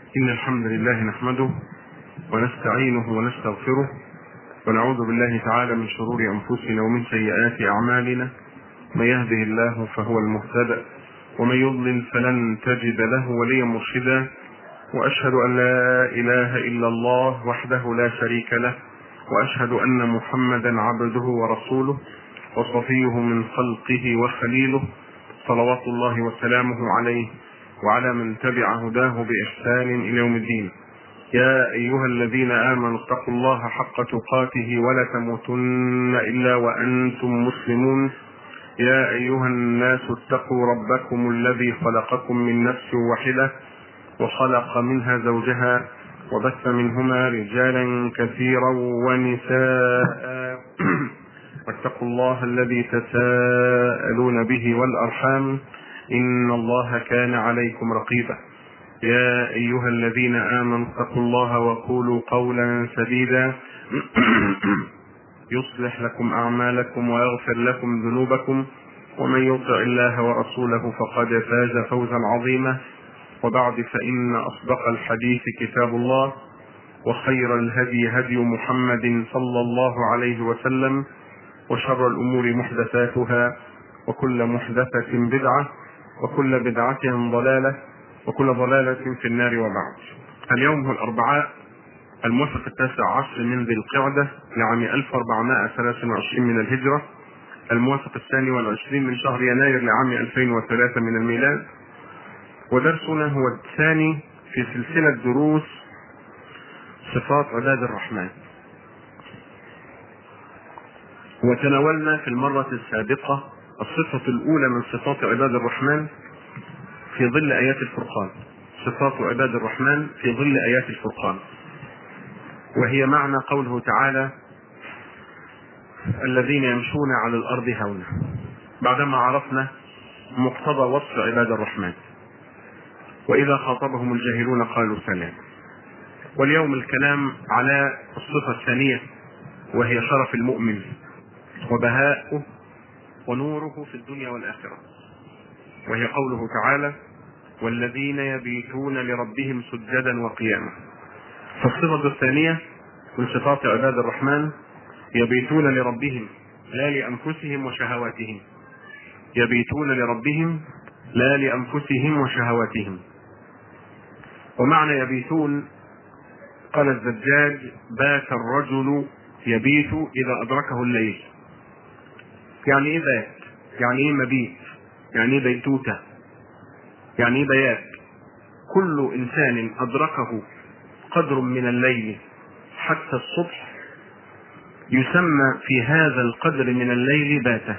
إن الحمد لله نحمده ونستعينه ونستغفره ونعوذ بالله تعالى من شرور أنفسنا ومن سيئات أعمالنا من يهده الله فهو المهتدى ومن يضلل فلن تجد له وليا مرشدا وأشهد أن لا إله إلا الله وحده لا شريك له وأشهد أن محمدا عبده ورسوله وصفيه من خلقه وخليله صلوات الله وسلامه عليه وعلى من تبع هداه بإحسان إلى يوم الدين يا أيها الذين آمنوا اتقوا الله حق تقاته ولا تموتن إلا وأنتم مسلمون يا أيها الناس اتقوا ربكم الذي خلقكم من نفس واحدة وخلق منها زوجها وبث منهما رجالا كثيرا ونساء واتقوا الله الذي تساءلون به والأرحام إن الله كان عليكم رقيبا يا أيها الذين آمنوا اتقوا الله وقولوا قولا سديدا يصلح لكم أعمالكم ويغفر لكم ذنوبكم ومن يطع الله ورسوله فقد فاز فوزا عظيما وبعد فإن أصدق الحديث كتاب الله وخير الهدي هدي محمد صلى الله عليه وسلم وشر الأمور محدثاتها وكل محدثة بدعة وكل بدعة ضلالة وكل ضلالة في النار وبعد اليوم هو الأربعاء الموافق التاسع عشر من ذي القعدة لعام 1423 من الهجرة الموافق الثاني والعشرين من شهر يناير لعام 2003 من الميلاد ودرسنا هو الثاني في سلسلة دروس صفات عباد الرحمن وتناولنا في المرة السابقة الصفة الأولى من صفات عباد الرحمن في ظل آيات الفرقان صفات عباد الرحمن في ظل آيات الفرقان وهي معنى قوله تعالى الذين يمشون على الأرض هونا بعدما عرفنا مقتضى وصف عباد الرحمن وإذا خاطبهم الجاهلون قالوا سلام واليوم الكلام على الصفة الثانية وهي شرف المؤمن وبهاؤه ونوره في الدنيا والآخرة وهي قوله تعالى والذين يبيتون لربهم سجدا وقياما فالصفة الثانية من صفات عباد الرحمن يبيتون لربهم لا لأنفسهم وشهواتهم يبيتون لربهم لا لأنفسهم وشهواتهم ومعنى يبيتون قال الزجاج بات الرجل يبيت إذا أدركه الليل يعني إيه بات يعني إيه مبيت يعني إيه بيتوتة يعني إيه بيات كل إنسان أدركه قدر من الليل حتى الصبح يسمى في هذا القدر من الليل باتا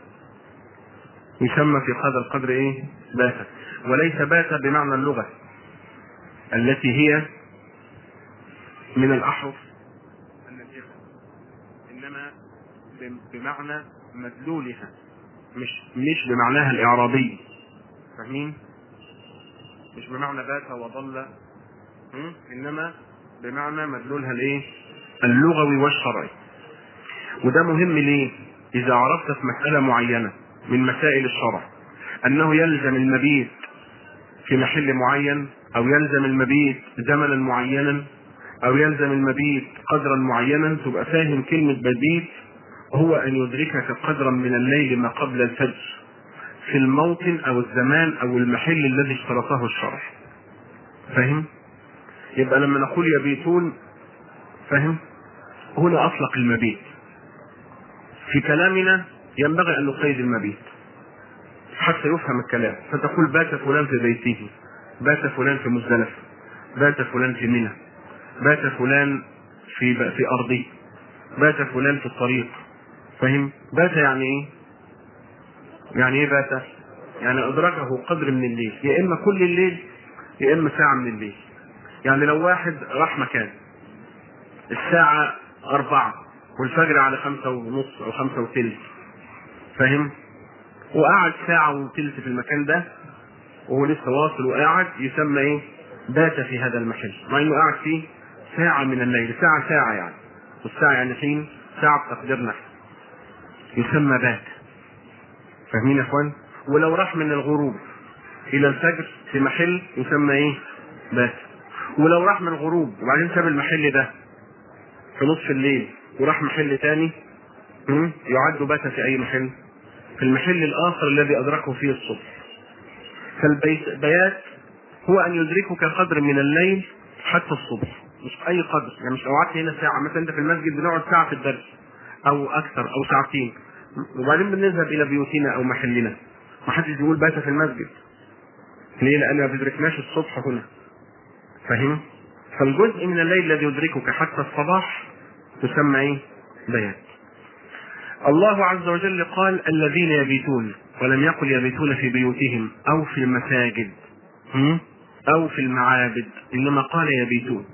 يسمى في هذا القدر ايه باتا وليس باتا بمعنى اللغة التي هي من الأحرف النسيخة إنما بمعنى مدلولها مش مش بمعناها الإعرابي فاهمين؟ مش بمعنى بات وضل إنما بمعنى مدلولها الإيه؟ اللغوي والشرعي وده مهم ليه؟ إذا عرفت في مسألة معينة من مسائل الشرع أنه يلزم المبيت في محل معين أو يلزم المبيت زمنا معينا أو يلزم المبيت قدرا معينا تبقى فاهم كلمة مبيت هو أن يدركك قدرا من الليل ما قبل الفجر في الموطن أو الزمان أو المحل الذي اشترطه الشرع فاهم؟ يبقى لما نقول يبيتون فاهم؟ هنا أطلق المبيت في كلامنا ينبغي أن نقيد المبيت حتى يفهم الكلام فتقول بات فلان في بيته بات فلان في مزدلفة بات فلان في منى بات فلان في في أرضي بات فلان في الطريق فهم بات يعني ايه يعني ايه بات يعني ادركه قدر من الليل يا اما كل الليل يا اما ساعة من الليل يعني لو واحد راح مكان الساعة أربعة والفجر على خمسة ونص أو خمسة وثلث فاهم وقعد ساعة وثلث في المكان ده وهو لسه واصل وقاعد يسمى ايه بات في هذا المحل مع انه قاعد فيه ساعة من الليل ساعة ساعة يعني والساعة يعني حين ساعة بتقديرنا يسمى بات فاهمين يا اخوان ولو راح من الغروب الى الفجر في محل يسمى ايه بات ولو راح من الغروب وبعدين ساب المحل ده في نصف الليل وراح محل تاني م? يعد بات في اي محل في المحل الاخر الذي ادركه فيه الصبح فالبيات هو ان يدركك قدر من الليل حتى الصبح مش اي قدر يعني مش لو قعدت هنا ساعه مثلا انت في المسجد بنقعد ساعه في الدرس او اكثر او ساعتين وبعدين بنذهب الى بيوتنا او محلنا ما حدش بيقول بات في المسجد ليه؟ لان ما بيدركناش الصبح هنا فاهم؟ فالجزء من الليل الذي يدركك حتى الصباح يسمى ايه؟ بيات. الله عز وجل قال الذين يبيتون ولم يقل يبيتون في بيوتهم او في المساجد م? او في المعابد انما قال يبيتون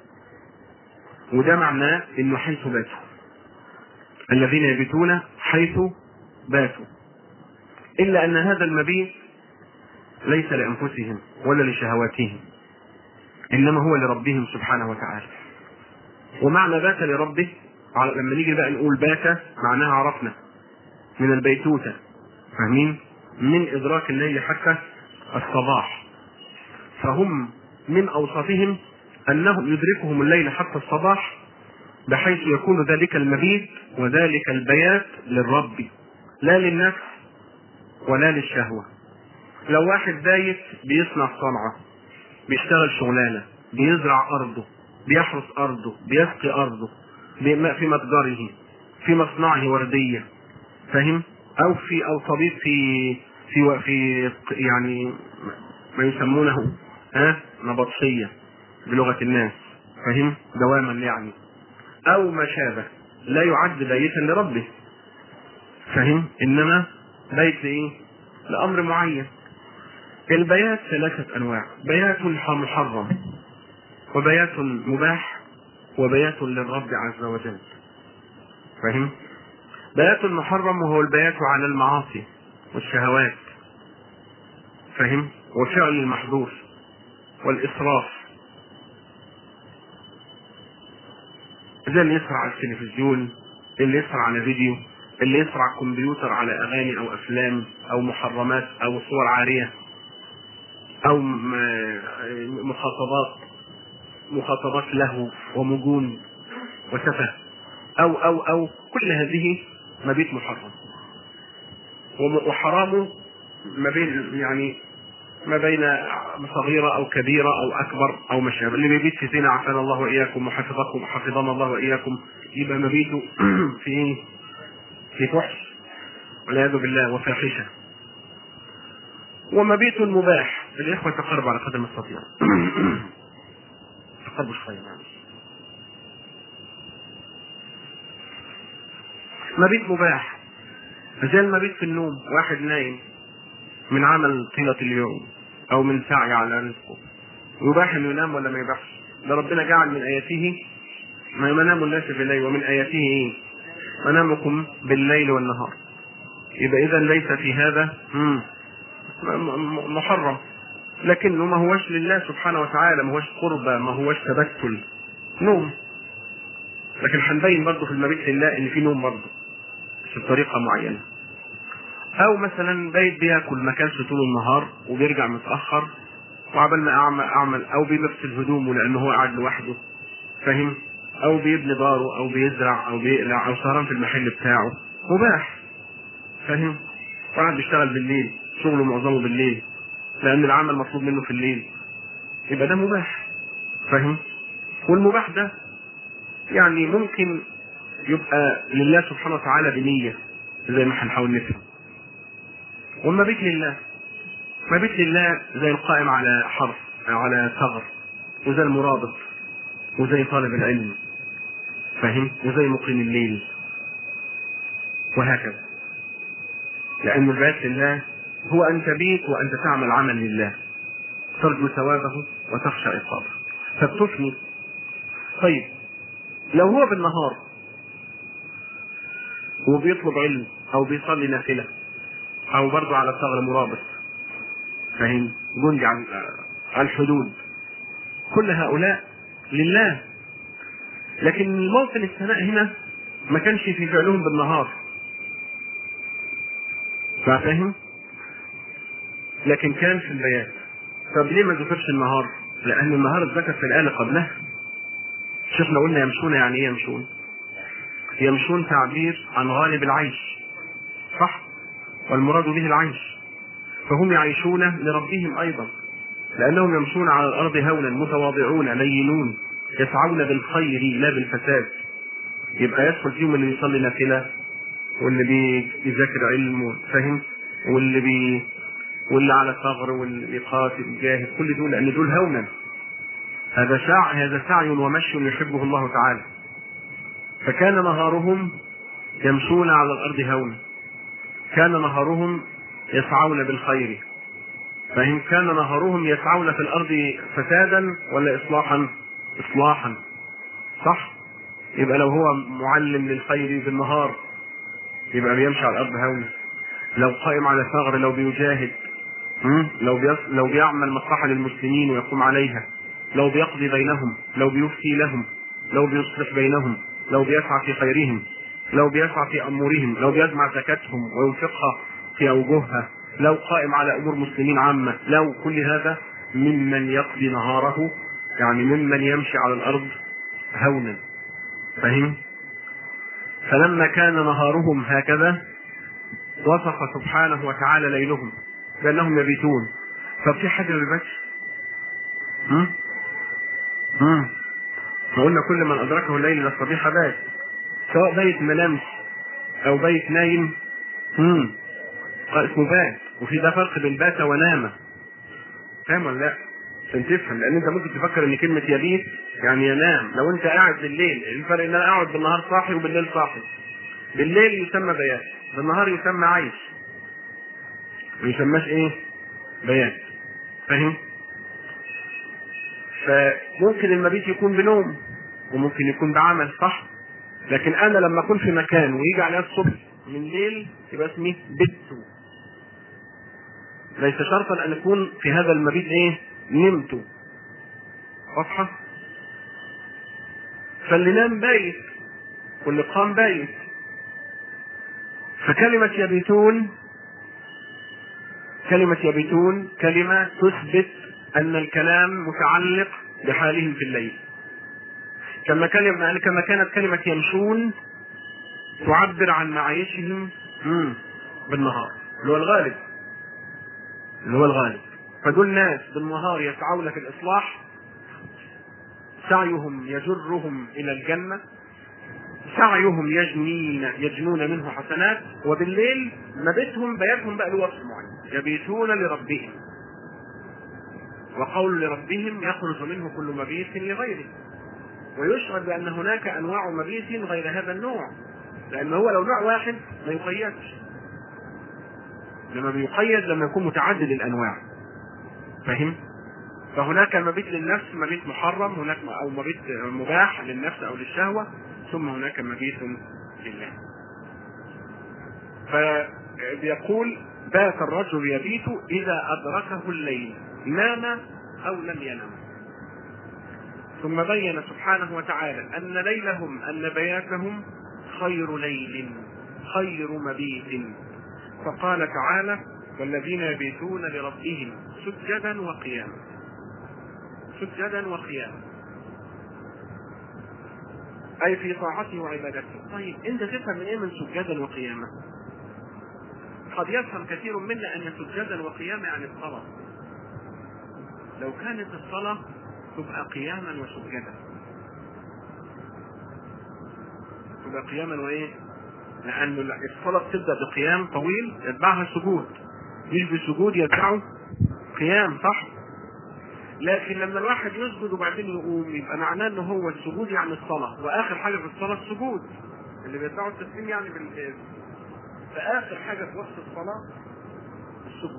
وده معناه انه حيث باتوا الذين يبيتون حيث باتوا الا ان هذا المبيت ليس لانفسهم ولا لشهواتهم انما هو لربهم سبحانه وتعالى ومعنى بات لربه لما نيجي بقى نقول بات معناها عرفنا من البيتوته فاهمين من ادراك الليل حتى الصباح فهم من اوصافهم انهم يدركهم الليل حتى الصباح بحيث يكون ذلك المبيت وذلك البيات للرب لا للنفس ولا للشهوه لو واحد بايت بيصنع صنعه بيشتغل شغلانه بيزرع ارضه بيحرث ارضه بيسقي ارضه في متجره في مصنعه ورديه فاهم او في او طبيب في في في يعني ما يسمونه ها نبطشيه بلغه الناس فاهم دواما يعني او ما شابه لا يعد بيتا لربه فاهم انما بيت لايه لامر معين البيات ثلاثة أنواع بيات محرم وبيات مباح وبيات للرب عز وجل فاهم بيات محرم وهو البيات على المعاصي والشهوات فاهم وفعل المحظور والإسراف زي اللي يسرع على التلفزيون اللي يسرع على فيديو اللي يسرع كمبيوتر على أغاني أو أفلام أو محرمات أو صور عارية او مخاطبات مخاطبات له ومجون وسفه او او او كل هذه مبيت محرم وحرامه ما بين يعني ما بين صغيرة أو كبيرة أو أكبر أو ما شابه اللي بيبيت في زنا عافانا الله وإياكم وحفظكم حفظنا الله وإياكم يبقى مبيته في في فحش والعياذ بالله وفاحشة ومبيت مباح الإخوة تقربوا على قدر المستطيع تقربوا شوية معلش مبيت مباح زي المبيت في النوم واحد نايم من عمل طيلة اليوم أو من سعي على رزقه يباح إنه ينام ولا ما يباحش ده ربنا جعل من آياته ما منام الناس بالليل ومن آياته إيه؟ منامكم بالليل والنهار يبقى إذا ليس في هذا مم. محرم لكنه ما هوش لله سبحانه وتعالى ما هوش قربة ما هوش تبتل نوم لكن هنبين برضه في المبيت لله ان في نوم برضه بس بطريقة معينة او مثلا بيت بياكل ما كانش طول النهار وبيرجع متأخر وعبال ما اعمل اعمل او بيغسل هدومه لانه هو قاعد لوحده فاهم او بيبني داره او بيزرع او بيقلع او سهران في المحل بتاعه مباح فاهم وقاعد بيشتغل بالليل شغله معظمه بالليل لان العمل مطلوب منه في الليل يبقى ده مباح فاهم والمباح ده يعني ممكن يبقى لله سبحانه وتعالى بنية زي ما هنحاول نفهم والمبيت لله مبيت لله زي القائم على حرف أو على ثغر وزي المرابط وزي طالب العلم فاهم وزي مقيم الليل وهكذا لأن البيت لله هو أن تبيت وأنت تعمل عمل لله ترجو ثوابه وتخشى عقابه فبتثني طيب لو هو بالنهار وبيطلب علم أو بيصلي نافلة أو برضه على ثغر مرابط فاهم جندي عن عن الحدود كل هؤلاء لله لكن الموطن الثناء هنا ما كانش في فعلهم بالنهار فاهم لكن كان في البيات طب ليه ما ذكرش النهار لان النهار اتذكر في الايه اللي قبلها شفنا قلنا يمشون يعني ايه يمشون يمشون تعبير عن غالب العيش صح والمراد به العيش فهم يعيشون لربهم ايضا لانهم يمشون على الارض هونا متواضعون لينون يسعون بالخير لا بالفساد يبقى يدخل فيهم اللي بيصلي نافله واللي بيذاكر علم فاهم واللي بي واللي على ثغر واللي بيقاتل جاهد كل دول لان دول هونا هذا سعي هذا سعي ومشي يحبه الله تعالى فكان نهارهم يمشون على الارض هونا كان نهارهم يسعون بالخير فإن كان نهارهم يسعون في الأرض فسادا ولا إصلاحا إصلاحا صح يبقى لو هو معلم للخير بالنهار يبقى بيمشي على الأرض هونا لو قائم على ثغر لو بيجاهد لو بيص... لو بيعمل مصلحة للمسلمين ويقوم عليها لو بيقضي بينهم لو بيفتي لهم لو بيصلح بينهم لو بيسعى في خيرهم لو بيسعى في امورهم لو بيجمع زكاتهم وينفقها في اوجهها لو قائم على امور مسلمين عامه لو كل هذا ممن يقضي نهاره يعني ممن يمشي على الارض هونا فهم فلما كان نهارهم هكذا وصف سبحانه وتعالى ليلهم بانهم يبيتون طب في حاجه ما بيباتش؟ امم فقلنا كل من ادركه الليل الى الصبيحه بات سواء بيت منامش او بيت نايم امم اسمه بات وفي ده فرق بين بات ونام فاهم ولا لا؟ عشان تفهم لان انت ممكن تفكر ان كلمه يبيت يعني ينام لو انت قاعد بالليل الفرق ان انا اقعد بالنهار صاحي وبالليل صاحي بالليل يسمى بيات بالنهار يسمى عيش ما يسماش ايه؟ بيات فاهم؟ فممكن المبيت يكون بنوم وممكن يكون بعمل صح لكن انا لما اكون في مكان ويجي عليها الصبح من ليل يبقى اسمي بت ليس شرطا ان يكون في هذا المبيت ايه نمت واضحه فاللي نام بايت واللي قام بايت فكلمة يبيتون كلمة يبيتون كلمة تثبت أن الكلام متعلق بحالهم في الليل كما كلمة كما كانت كلمة يمشون تعبر عن معايشهم بالنهار اللي هو الغالب اللي هو الغالب فدول ناس بالنهار يسعون في الإصلاح سعيهم يجرهم إلى الجنة سعيهم يجنين يجنون منه حسنات وبالليل مبيتهم بياتهم بقى له وصف معين يبيتون لربهم وقول لربهم يخرج منه كل مبيت لغيره ويشعر بان هناك انواع مبيت غير هذا النوع لان هو لو نوع واحد ما يقيدش لما بيقيد لما يكون متعدد الانواع فاهم فهناك مبيت للنفس مبيت محرم هناك او مبيت مباح للنفس او للشهوه ثم هناك مبيت لله فبيقول بات الرجل يبيت اذا ادركه الليل نام او لم ينم ثم بين سبحانه وتعالى ان ليلهم ان بياتهم خير ليل خير مبيت فقال تعالى والذين يبيتون لربهم سجدا وقياما سجدا وقياما اي في طاعته وعبادته طيب انت تفهم من ايه من سجدا وقياما قد يفهم كثير منا ان سجدا وقياما يعني الصلاه لو كانت الصلاه تبقى قياما وسجدا تبقى قياما وايه لان الصلاه بتبدا بقيام طويل يتبعها سجود مش بسجود يتبعه قيام صح لكن لما الواحد يسجد وبعدين يقوم يبقى معناه ان هو السجود يعني الصلاه واخر حاجه في الصلاه السجود اللي بيتبعوا التسليم يعني بال فاخر حاجه في وسط الصلاه السجود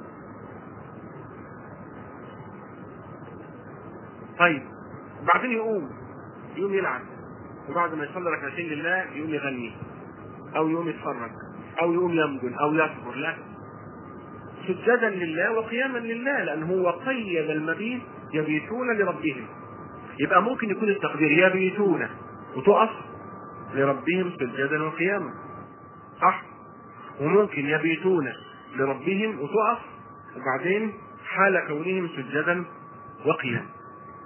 طيب بعدين يقوم يقوم يلعب وبعد ما يصلي ركعتين لله يقوم يغني او يقوم يتفرج او يقوم يمجن او يصبر لا سجدا لله وقياما لله لان هو قيد المبيت يبيتون لربهم يبقى ممكن يكون التقدير يبيتون وتقف لربهم سجدا وقياما صح وممكن يبيتون لربهم وتقف وبعدين حال كونهم سجدا وقياما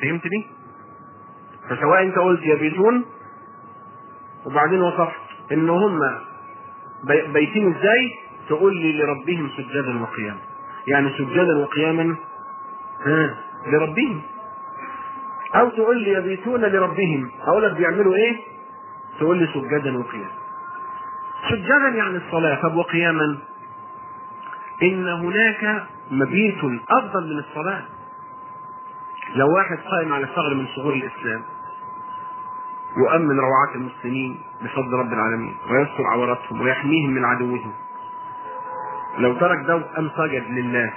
فهمتني؟ فسواء انت قلت يبيتون وبعدين وصفت ان هم بي- بيتين ازاي تقول لي لربهم سجدا وقياما يعني سجدا وقياما ها لربهم او تقول لي يبيتون لربهم اقول لك بيعملوا ايه تقول لي سجدا وقياما سجدا يعني الصلاة طب وقياما ان هناك مبيت افضل من الصلاة لو واحد قائم على ثغر من ثغور الاسلام يؤمن روعات المسلمين بفضل رب العالمين ويستر عوراتهم ويحميهم من عدوهم لو ترك ده وقام سجد لله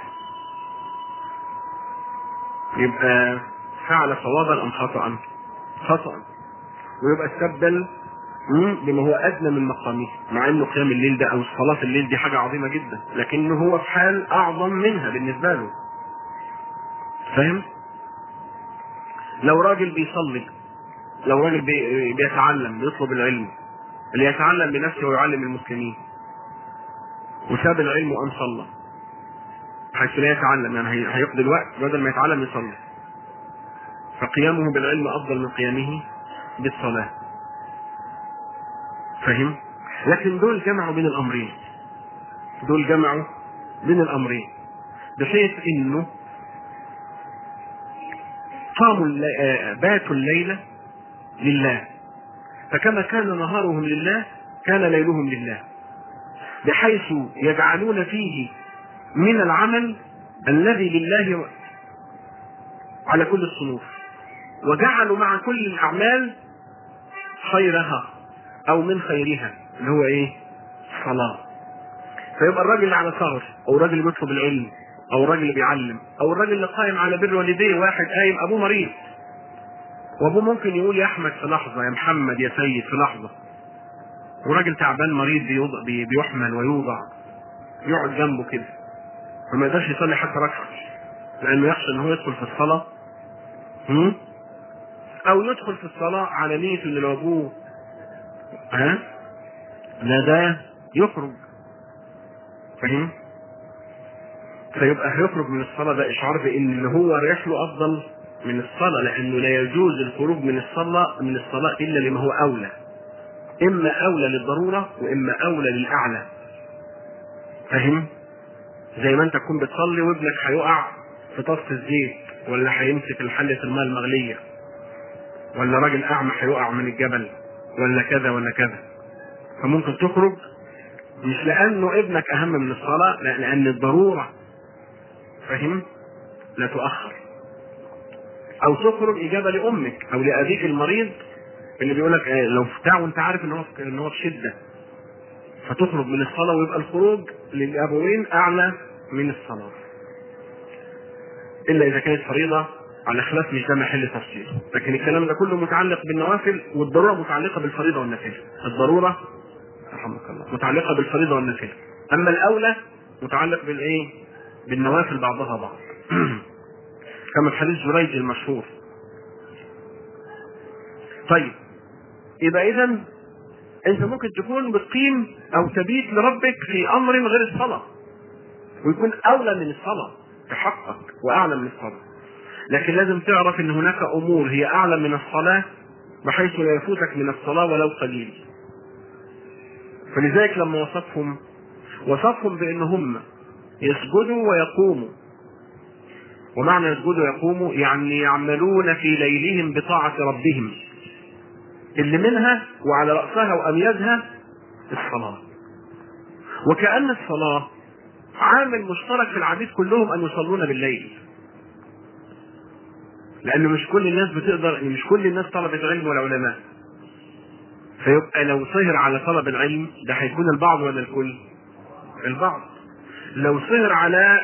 يبقى فعل صوابا ام خطأ؟ خطأ ويبقى استبدل مم، بما هو ادنى من مقامه مع انه قيام الليل ده او صلاه الليل دي حاجه عظيمه جدا لكنه هو في حال اعظم منها بالنسبه له فاهم لو راجل بيصلي لو راجل بي- بيتعلم بيطلب العلم اللي يتعلم بنفسه ويعلم المسلمين وساب العلم وقام صلى حيث لا يتعلم يعني هي- هيقضي الوقت بدل ما يتعلم يصلي فقيامه بالعلم افضل من قيامه بالصلاه فهم لكن دول جمعوا بين الامرين دول جمعوا بين الامرين بحيث انه قاموا اللي- آه، باتوا الليله لله فكما كان نهارهم لله كان ليلهم لله بحيث يجعلون فيه من العمل الذي لله على كل الصنوف وجعلوا مع كل الاعمال خيرها او من خيرها اللي هو ايه الصلاه فيبقى الراجل اللي على ثغر او الراجل اللي بيطلب العلم او الراجل اللي بيعلم او الراجل اللي قائم على بر والديه واحد قايم ابوه مريض وابوه ممكن يقول يا احمد في لحظه يا محمد يا سيد في لحظه وراجل تعبان مريض بيوضع بي- بيحمل ويوضع يقعد جنبه كده فما يقدرش يصلي حتى ركعه لانه يخشى ان هو يدخل في الصلاه هم؟ او يدخل في الصلاه على نيه ان لو ابوه ها لا ده يخرج فاهم فيبقى هيخرج من الصلاه ده اشعار بان اللي هو رايح له افضل من الصلاه لانه لا يجوز الخروج من الصلاه من الصلاه الا لما هو اولى اما اولى للضروره واما اولى للاعلى فاهم زي ما انت تكون بتصلي وابنك هيقع في طاسه الزيت ولا هيمسك الحله الماء المغليه ولا راجل اعمى هيقع من الجبل ولا كذا ولا كذا فممكن تخرج مش لانه ابنك اهم من الصلاه لا لان الضروره فاهم لا تؤخر او تخرج اجابه لامك او لابيك المريض اللي بيقول لك آه، لو بتاع وانت عارف ان هو في- ان هو في شده فتخرج من الصلاه ويبقى الخروج للابوين اعلى من الصلاه الا اذا كانت فريضه على خلاف مش ده محل تفصيل لكن الكلام ده كله متعلق بالنوافل والضروره متعلقه بالفريضه والنافله الضروره رحمك الله متعلقه بالفريضه والنافله اما الاولى متعلق بالايه بالنوافل بعضها بعض كما في حديث جريج المشهور طيب يبقى اذا انت ممكن تكون بتقيم او تبيت لربك في امر غير الصلاه ويكون اولى من الصلاه في حقك واعلى من الصلاه لكن لازم تعرف ان هناك امور هي اعلى من الصلاه بحيث لا يفوتك من الصلاه ولو قليل فلذلك لما وصفهم وصفهم بان هم يسجدوا ويقوموا ومعنى يسجدوا ويقوموا يعني يعملون في ليلهم بطاعة ربهم اللي منها وعلى رأسها وأميزها الصلاة وكأن الصلاة عامل مشترك في العبيد كلهم أن يصلون بالليل لأن مش كل الناس بتقدر مش كل الناس طلبة علم ولا علماء فيبقى لو سهر على طلب العلم ده هيكون البعض ولا الكل؟ البعض لو سهر على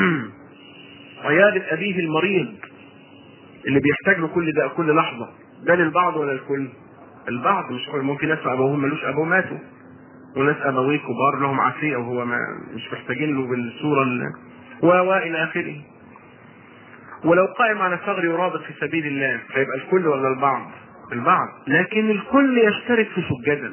عيادة أبيه المريض اللي بيحتاج له كل ده كل لحظة ده للبعض ولا الكل؟ البعض مش كل ممكن ناس أبوهم ملوش أبوه ماتوا وناس أبويه كبار لهم عافية وهو ما مش محتاجين له بالصورة ال- و و إلى آخره ولو قائم على ثغر يرابط في سبيل الله فيبقى الكل ولا البعض؟ البعض لكن الكل يشترك في سجدا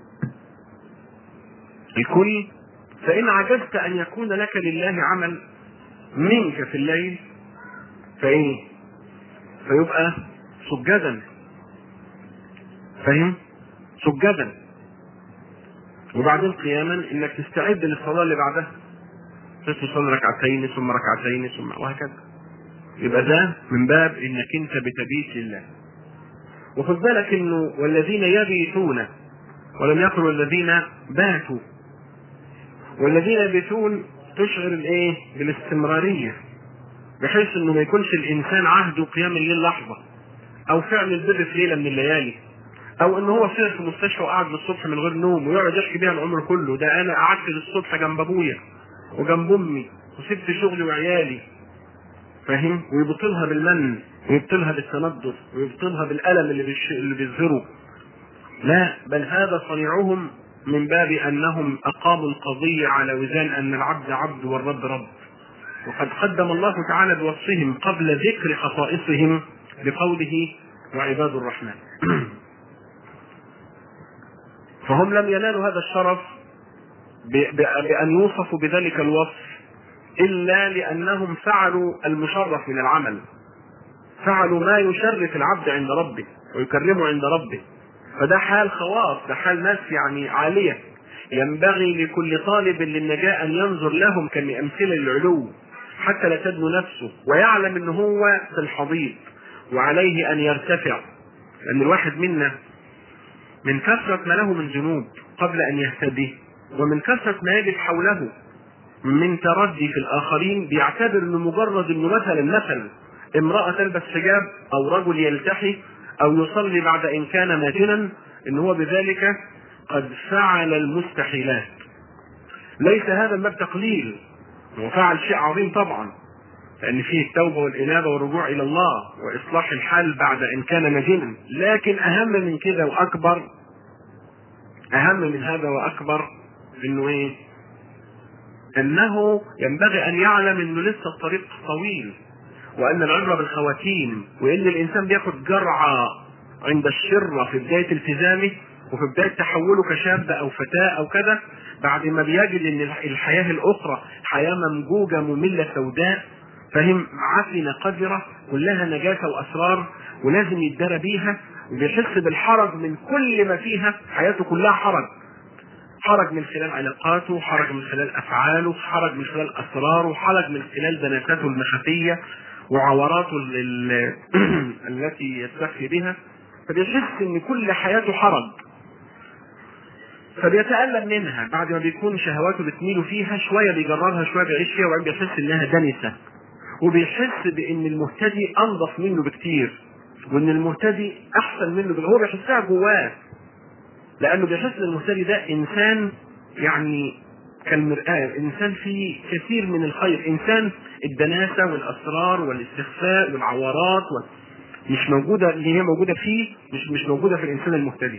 الكل فإن عجزت أن يكون لك لله عمل منك في الليل فإيه؟ فيبقى سجدا فاهم سجدا وبعدين قياما انك تستعد للصلاه اللي بعدها تصلي ركعتين ثم ركعتين ثم وهكذا يبقى ده من باب انك انت بتبيت لله وخد بالك انه والذين يبيتون ولم يقل والذين باتوا والذين يبيتون تشعر الايه بالاستمراريه بحيث انه ما يكونش الانسان عهده قيام الليل لحظه او فعل البر في ليله من الليالي او ان هو سهر في المستشفى وقعد للصبح من غير نوم ويقعد يحكي بيها العمر كله ده انا قعدت للصبح جنب ابويا وجنب امي وسبت شغلي وعيالي فاهم ويبطلها بالمن ويبطلها بالتنضف ويبطلها بالالم اللي بيش... اللي بيظهره لا بل هذا صنيعهم من باب انهم اقاموا القضيه على وزان ان العبد عبد والرب رب وقد قدم الله تعالى بوصفهم قبل ذكر خصائصهم بقوله وعباد الرحمن فهم لم ينالوا هذا الشرف بأن يوصفوا بذلك الوصف إلا لأنهم فعلوا المشرف من العمل فعلوا ما يشرف العبد عند ربه ويكرمه عند ربه فده حال خواص ده حال ناس يعني عالية ينبغي لكل طالب للنجاة أن ينظر لهم كأمثلة للعلو حتى لا تدنو نفسه ويعلم أن هو في الحضيض وعليه أن يرتفع لأن الواحد منا من كثرة ما له من ذنوب قبل أن يهتدي ومن كثرة ما يجد حوله من تردي في الآخرين بيعتبر أنه مجرد أنه مثلا مثلا امرأة تلبس حجاب أو رجل يلتحي أو يصلي بعد إن كان ماجنا أن هو بذلك قد فعل المستحيلات ليس هذا الباب تقليل هو فعل شيء عظيم طبعا لأن فيه التوبة والإنابة والرجوع إلى الله وإصلاح الحال بعد إن كان مجنا لكن أهم من كده وأكبر أهم من هذا وأكبر إنه إيه؟ أنه ينبغي أن يعلم إنه لسه الطريق طويل وأن العبرة بالخواتيم وإن الإنسان بياخد جرعة عند الشرة في بداية التزامه وفي بداية تحوله كشاب أو فتاة أو كذا بعد ما بيجد إن الحياة الأخرى حياة ممجوجة مملة سوداء فهم عفنة قذرة كلها نجاسة وأسرار ولازم يتدرى بيها وبيحس بالحرج من كل ما فيها حياته كلها حرج حرج من خلال علاقاته حرج من خلال أفعاله حرج من خلال أسراره حرج من خلال بناكاته المخفية وعوراته التي يستخفي بها فبيحس ان كل حياته حرج فبيتألم منها بعد ما بيكون شهواته بتميله فيها شوية بيجررها شوية بيعيش فيها وبعدين بيحس انها دنسة وبيحس بان المهتدي انظف منه بكتير وان المهتدي احسن منه بكتير هو بيحسها جواه لانه بيحس ان المهتدي ده انسان يعني كالمرآة انسان فيه كثير من الخير انسان الدناسة والاسرار والاستخفاء والعورات و... مش موجودة اللي هي موجودة فيه مش مش موجودة في الانسان المهتدي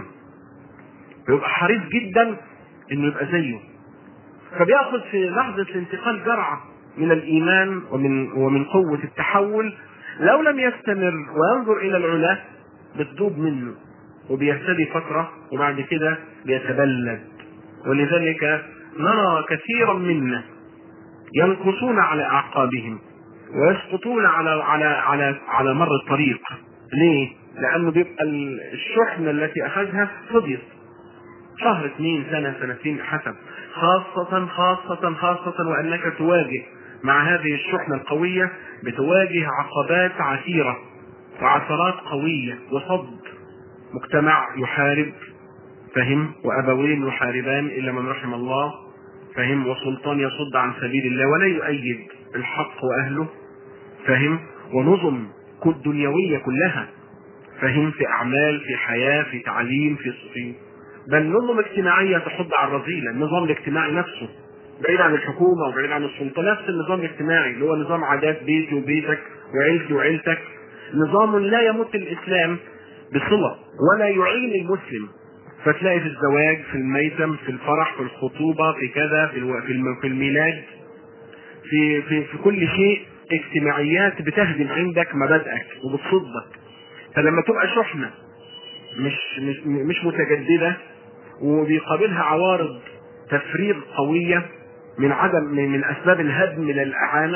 بيبقى حريص جدا انه يبقى زيه فبياخذ في لحظة الانتقال جرعة من الايمان ومن ومن قوة التحول لو لم يستمر وينظر الى العلا بتدوب منه وبيهتدي فترة وبعد كده بيتبلد ولذلك نرى كثيرا منا ينقصون على اعقابهم ويسقطون على على على على مر الطريق ليه؟ لانه بيبقى الشحنه التي اخذها فضيت شهر اثنين سنه سنتين حسب خاصة خاصة خاصة وانك تواجه مع هذه الشحنة القوية بتواجه عقبات عسيرة وعثرات قوية وصد مجتمع يحارب فهم وابوين يحاربان الا من رحم الله فهم وسلطان يصد عن سبيل الله ولا يؤيد الحق واهله فهم ونظم الدنيوية كلها فهم في اعمال في حياة في تعليم في في بل نظم اجتماعية تحض على الرذيلة النظام الاجتماعي نفسه بعيد عن الحكومة وبعيد عن السلطة نفس النظام الاجتماعي اللي هو نظام عادات بيتي وبيتك وعيلتي وعيلتك نظام لا يمت الاسلام بصلة ولا يعين المسلم فتلاقي في الزواج في الميتم في الفرح في الخطوبة في كذا في الو... في, الم... في الميلاد في في في كل شيء اجتماعيات بتهدم عندك مبادئك وبتصدك فلما تبقى شحنة مش مش مش متجددة وبيقابلها عوارض تفريغ قوية من عدم من, من اسباب الهدم من الاعانة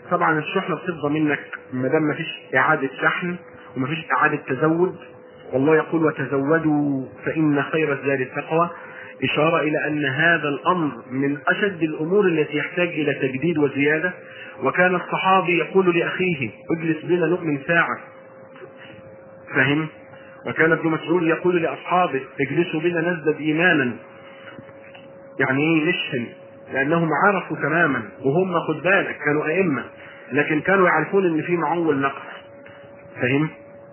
طبعا الشحنه بتفضى منك ما دام مفيش اعاده شحن ومفيش اعاده تزود والله يقول وتزودوا فان خير الزاد التقوى اشاره الى ان هذا الامر من اشد الامور التي يحتاج الى تجديد وزياده وكان الصحابي يقول لاخيه اجلس بنا نؤمن ساعه فهم وكان ابن مسعود يقول لاصحابه اجلسوا بنا نزدد ايمانا يعني ايه نشهن لانهم عرفوا تماما وهم خد بالك كانوا ائمه لكن كانوا يعرفون ان في معول نقص فهم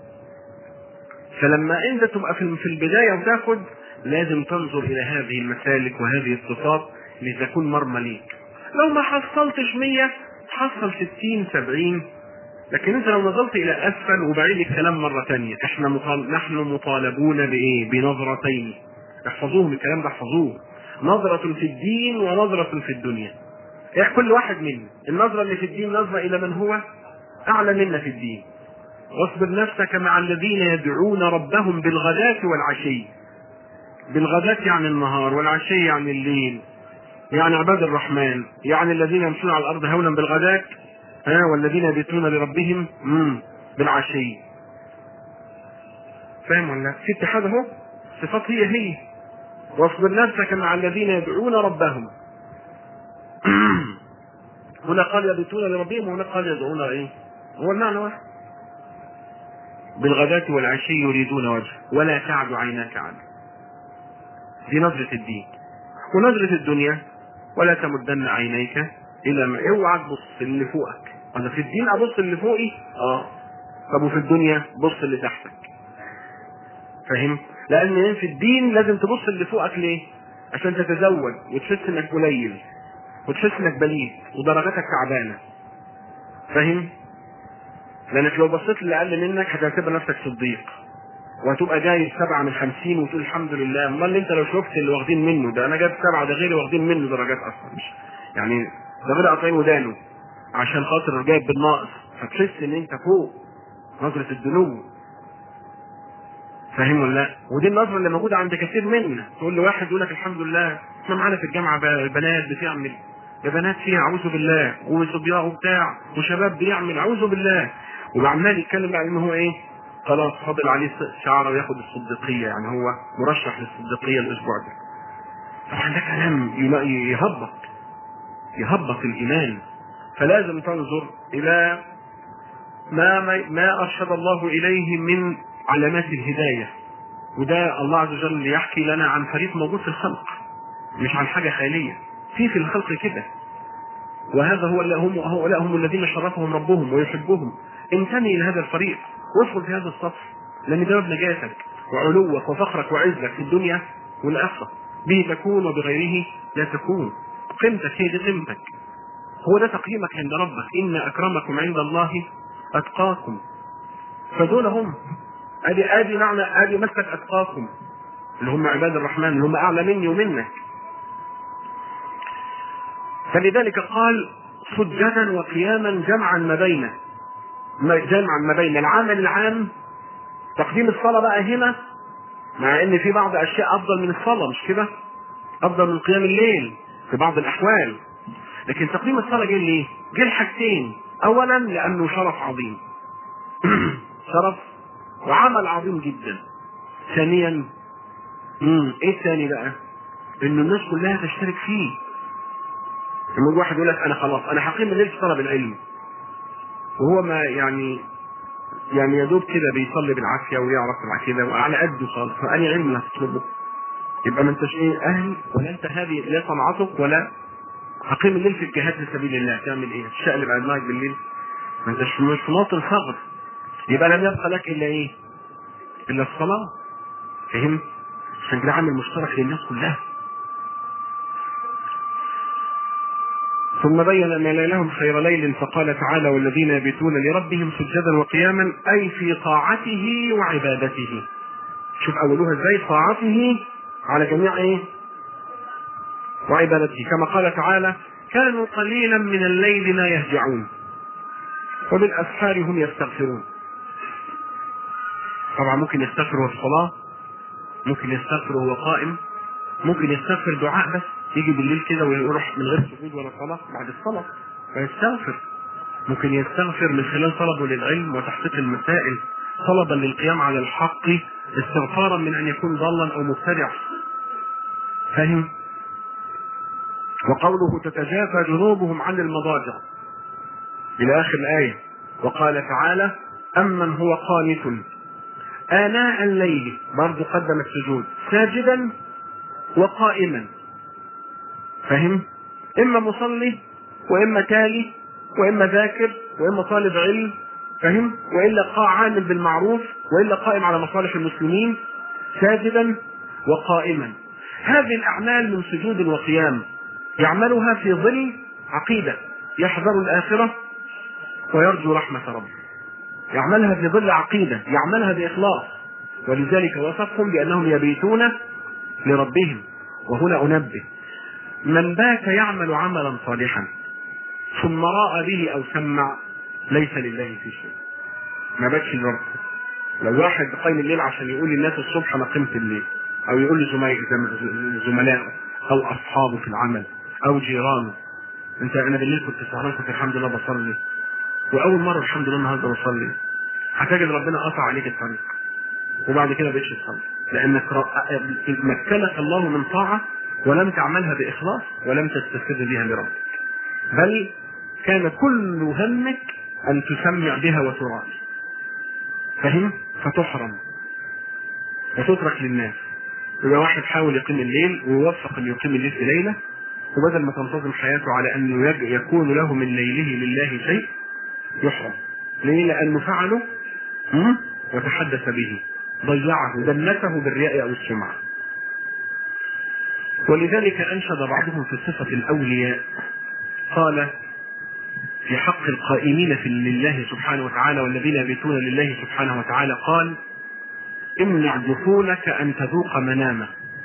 فلما انت تبقى في في البدايه وتاخد لازم تنظر الى هذه المسالك وهذه الصفات لتكون مرمى ليك لو ما حصلتش 100 حصل 60 70 لكن انت لو نظرت الى اسفل وبعيد الكلام مره ثانيه احنا مطال... نحن مطالبون بايه؟ بنظرتين احفظوهم الكلام ده احفظوه نظرة في الدين ونظرة في الدنيا يعني كل واحد منا النظرة اللي في الدين نظرة إلى من هو أعلى منا في الدين واصبر نفسك مع الذين يدعون ربهم بالغداة والعشي بالغداة يعني النهار والعشي يعني الليل يعني عباد الرحمن يعني الذين يمشون على الأرض هونا بالغداة ها والذين يبيتون لربهم مم. بالعشي فاهم ولا في اتحاد اهو صفات هي هي واصبر نفسك مع الذين يدعون ربهم هنا قال يبيتون لربهم وهنا قال يدعون ايه هو المعنى واحد بالغداة والعشي يريدون وجهه ولا تعد عيناك عنه دي نظرة الدين ونظرة الدنيا ولا تمدن عينيك الى ما اوعى تبص اللي فوقك انا في الدين ابص اللي فوقي اه طب وفي الدنيا بص اللي تحتك فاهم لان في الدين لازم تبص اللي فوقك ليه عشان تتزود وتحس انك قليل وتحس انك بليد ودرجاتك تعبانه فاهم لانك لو بصيت اللي اقل منك هتعتبر نفسك صديق وهتبقى جايب سبعة من خمسين وتقول الحمد لله امال انت لو شفت اللي واخدين منه ده انا جايب سبعة ده غيري واخدين منه درجات اصلا مش يعني ده غير قاطعين ودانه عشان خاطر جايب بالناقص فتحس ان انت فوق نظرة الدنو فاهم ولا لا؟ ودي النظرة اللي موجودة عند كثير منا تقول لواحد يقول لك الحمد لله احنا معانا في الجامعة بنات بتعمل يا بنات فيها اعوذ بالله وصبيان وبتاع وشباب بيعمل اعوذ بالله وعمال يتكلم بقى ان هو ايه خلاص فاضل عليه شعره وياخد الصديقيه يعني هو مرشح للصديقيه الاسبوع ده طبعا ده كلام يهبط يهبط الايمان فلازم تنظر الى ما ما ارشد الله اليه من علامات الهدايه وده الله عز وجل يحكي لنا عن فريق موجود في الخلق مش عن حاجه خياليه في في الخلق كده وهذا هو اللي هم هؤلاء هم الذين شرفهم ربهم ويحبهم انتمي الى هذا الفريق وادخل في هذا الصف لان ده نجاتك وعلوك وفخرك وعزك في الدنيا والاخره به تكون وبغيره لا تكون قيمتك هي دي قيمتك هو ده تقييمك عند ربك ان اكرمكم عند الله اتقاكم فدول هم ادي ادي معنى ادي مسك اتقاكم اللي هم عباد الرحمن اللي هم اعلى مني ومنك فلذلك قال سجدا وقياما جمعا ما بين جمعا ما بين العمل العام تقديم الصلاة بقى هنا مع ان في بعض اشياء افضل من الصلاة مش كده افضل من قيام الليل في بعض الاحوال لكن تقديم الصلاة جه ليه جه الحاجتين اولا لانه شرف عظيم شرف وعمل عظيم جدا ثانيا امم ايه الثاني بقى انه الناس كلها تشترك فيه لما واحد يقول لك انا خلاص انا هقيم الليل في طلب العلم وهو ما يعني يعني يا دوب كده بيصلي بالعافيه ويعرف مع كده وعلى قده خالص فاني علم اللي هتطلبه يبقى ما انتش ايه اهل ولا انت هذه لا صنعتك ولا هقيم الليل في الجهاد في سبيل الله تعمل ايه؟ تشقلب على دماغك بالليل ما انتش مش في موطن ثغر يبقى لم يبقى لك الا ايه؟ الا الصلاه فهمت؟ عشان ده عامل مشترك للناس كلها ثم بين ان ليلهم خير ليل فقال تعالى والذين يبيتون لربهم سجدا وقياما اي في طاعته وعبادته شوف اولوها ازاي طاعته على جميع ايه وعبادته كما قال تعالى كانوا قليلا من الليل ما يهجعون وبالاسحار هم يستغفرون طبعا ممكن يستغفر وهو في الصلاه ممكن يستغفر وهو قائم ممكن يستغفر دعاء بس يجي بالليل كده ويروح من غير سجود ولا صلاة بعد الصلاة فيستغفر ممكن يستغفر من خلال طلبه للعلم وتحقيق المسائل طلبا للقيام على الحق استغفارا من ان يكون ضالا او مبتدع فاهم وقوله تتجافى جنوبهم عن المضاجع الى اخر الايه وقال تعالى امن هو قانت اناء الليل برضه قدم السجود ساجدا وقائما فهم اما مصلي واما تالي واما ذاكر واما طالب علم فهم والا قاع عامل بالمعروف والا قائم على مصالح المسلمين ساجدا وقائما هذه الاعمال من سجود وقيام يعملها في ظل عقيده يحذر الاخره ويرجو رحمه ربه يعملها في ظل عقيده يعملها باخلاص ولذلك وصفهم بانهم يبيتون لربهم وهنا انبه من بات يعمل عملا صالحا ثم راى به او سمع ليس لله في شيء ما باتش لربه لو واحد قايم الليل عشان يقول للناس الصبح انا قمت الليل او يقول لزملائه او اصحابه في العمل او جيرانه انت انا بالليل كنت سهران كنت الحمد لله بصلي واول مره الحمد لله النهارده بصلي هتجد ربنا قطع عليك الطريق وبعد كده بقتش تصلي لانك مكنك الله من طاعه ولم تعملها باخلاص ولم تستفد بها لربك بل كان كل همك ان تسمع بها وتراعي فهم فتحرم وتترك للناس يبقى واحد حاول يقيم الليل ويوفق ان يقيم الليل في ليله وبدل ما تنتظم حياته على انه يكون له من ليله لله شيء يحرم ليه؟ لانه فعله وتحدث به ضيعه دنسه بالرياء او السمعه ولذلك انشد بعضهم في صفه الاولياء قال في حق القائمين في لله سبحانه وتعالى والذين يبيتون لله سبحانه وتعالى قال امنع دخولك ان تذوق منامه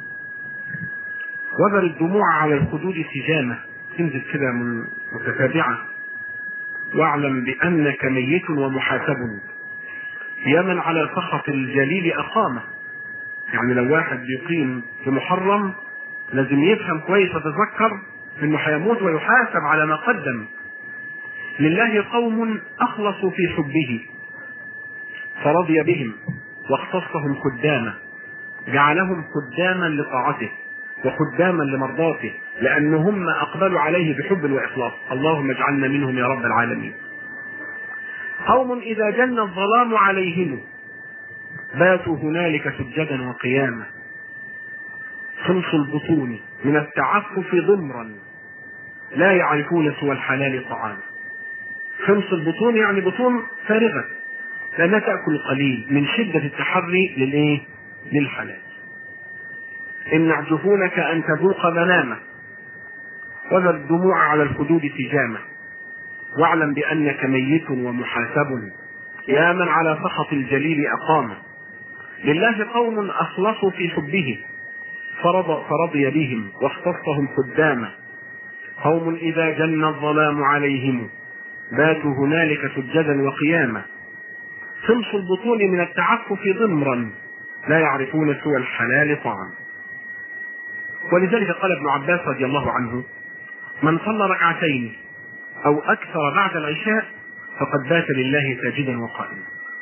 وذر الدموع على الخدود سجامه تنزل كده من متتابعه واعلم بانك ميت ومحاسب يا من على سخط الجليل اقامه يعني لو واحد بيقيم في محرم لازم يفهم كويس ويتذكر انه هيموت ويحاسب على ما قدم لله قوم اخلصوا في حبه فرضي بهم واختصهم خدامه جعلهم خداما لطاعته وخداما لمرضاته لان هم اقبلوا عليه بحب واخلاص اللهم اجعلنا منهم يا رب العالمين قوم اذا جن الظلام عليهم باتوا هنالك سجدا وقياما خمس البطون من التعفف ضمرا لا يعرفون سوى الحلال طعاما خمس البطون يعني بطون فارغة لأنها تأكل قليل من شدة التحري للإيه؟ للحلال إن يعجفونك أن تذوق منامة وذر الدموع على الخدود سجامة واعلم بأنك ميت ومحاسب يا من على سخط الجليل أقام لله قوم أخلصوا في حبه فرض فرضي بهم واختصهم خدامه قوم إذا جن الظلام عليهم باتوا هنالك سجدا وقياما خمس البطون من التعفف ضمرا لا يعرفون سوى الحلال طعام ولذلك قال ابن عباس رضي الله عنه من صلى ركعتين او اكثر بعد العشاء فقد بات لله ساجدا وقائما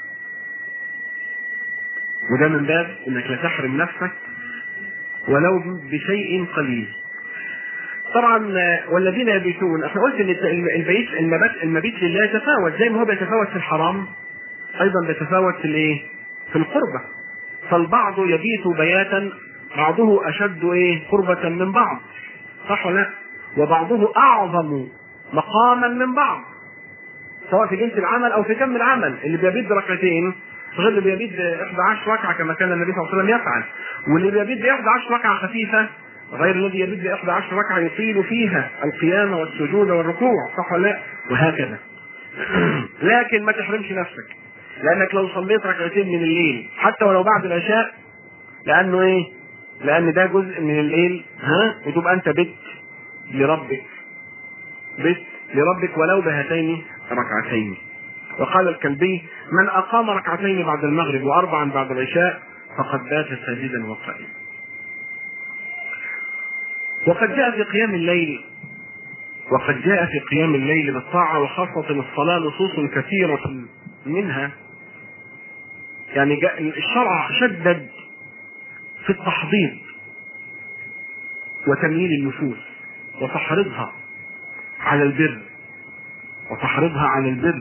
وده من باب انك لا تحرم نفسك ولو بشيء قليل طبعا والذين يبيتون احنا قلت ان البيت المبيت المبيت لله يتفاوت زي ما هو بيتفاوت في الحرام ايضا بيتفاوت في الايه؟ في القربة فالبعض يبيت بياتا بعضه اشد ايه قربة من بعض صح ولا لا؟ وبعضه اعظم مقاما من بعض سواء في جنس العمل او في كم العمل اللي بيبيت بركعتين غير اللي بيبيت ب 11 ركعه كما كان النبي صلى الله عليه وسلم يفعل واللي بيبيت ب 11 ركعه خفيفه غير الذي يبيت ب 11 ركعه يطيل فيها القيام والسجود والركوع صح ولا لا؟ وهكذا لكن ما تحرمش نفسك لانك لو صليت ركعتين من الليل حتى ولو بعد العشاء لانه ايه؟ لان ده جزء من الليل ها وتبقى انت بت لربك بت لربك ولو بهاتين ركعتين وقال الكلبي من اقام ركعتين بعد المغرب واربعا بعد العشاء فقد بات ساجدا وقائما وقد جاء في قيام الليل وقد جاء في قيام الليل بالطاعة وخاصة الصلاة نصوص كثيرة منها يعني جاء الشرع شدد في التحضيض وتمييل النفوس وتحريضها على البر وتحريضها على البر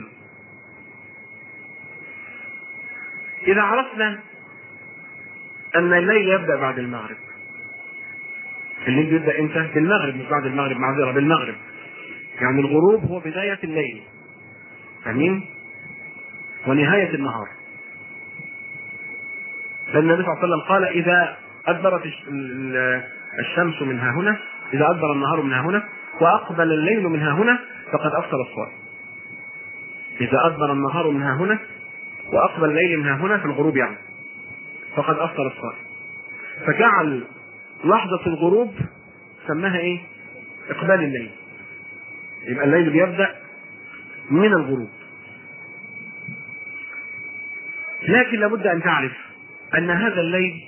إذا عرفنا أن الليل يبدأ بعد المغرب الليل بيبدأ امتى؟ بالمغرب مش بعد المغرب معذرة بالمغرب يعني الغروب هو بداية الليل فاهمين؟ ونهاية النهار لأن النبي صلى الله عليه وسلم قال إذا أدبرت الشمس من ها هنا إذا أدبر النهار من ها هنا وأقبل الليل من ها هنا فقد أفطر الصائم إذا أدبر النهار من ها هنا وأقبل الليل من ها هنا في الغروب يعني فقد أفطر الصائم فجعل لحظة الغروب سماها إيه؟ إقبال الليل يبقى الليل بيبدأ من الغروب لكن لابد أن تعرف أن هذا الليل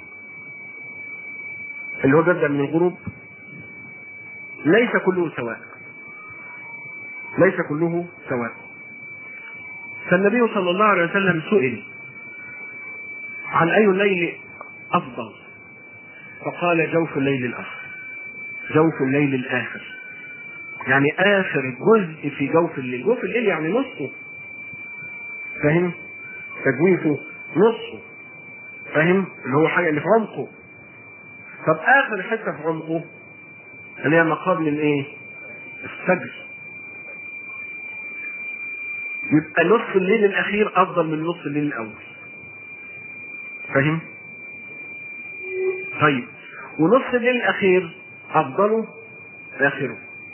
اللي هو بيبدأ من الغروب ليس كله سواء ليس كله سواء فالنبي صلى الله عليه وسلم سئل عن أي الليل أفضل فقال جوف الليل الآخر جوف الليل الآخر يعني آخر جزء في جوف الليل جوف الليل يعني نصه فاهم تجويفه نصه فاهم اللي هو حاجة اللي في عمقه طب آخر حتة في عمقه اللي هي ما قبل الايه؟ الفجر يبقى نصف الليل الاخير افضل من نصف الليل الاول فاهم طيب ونصف الليل الاخير افضله اخره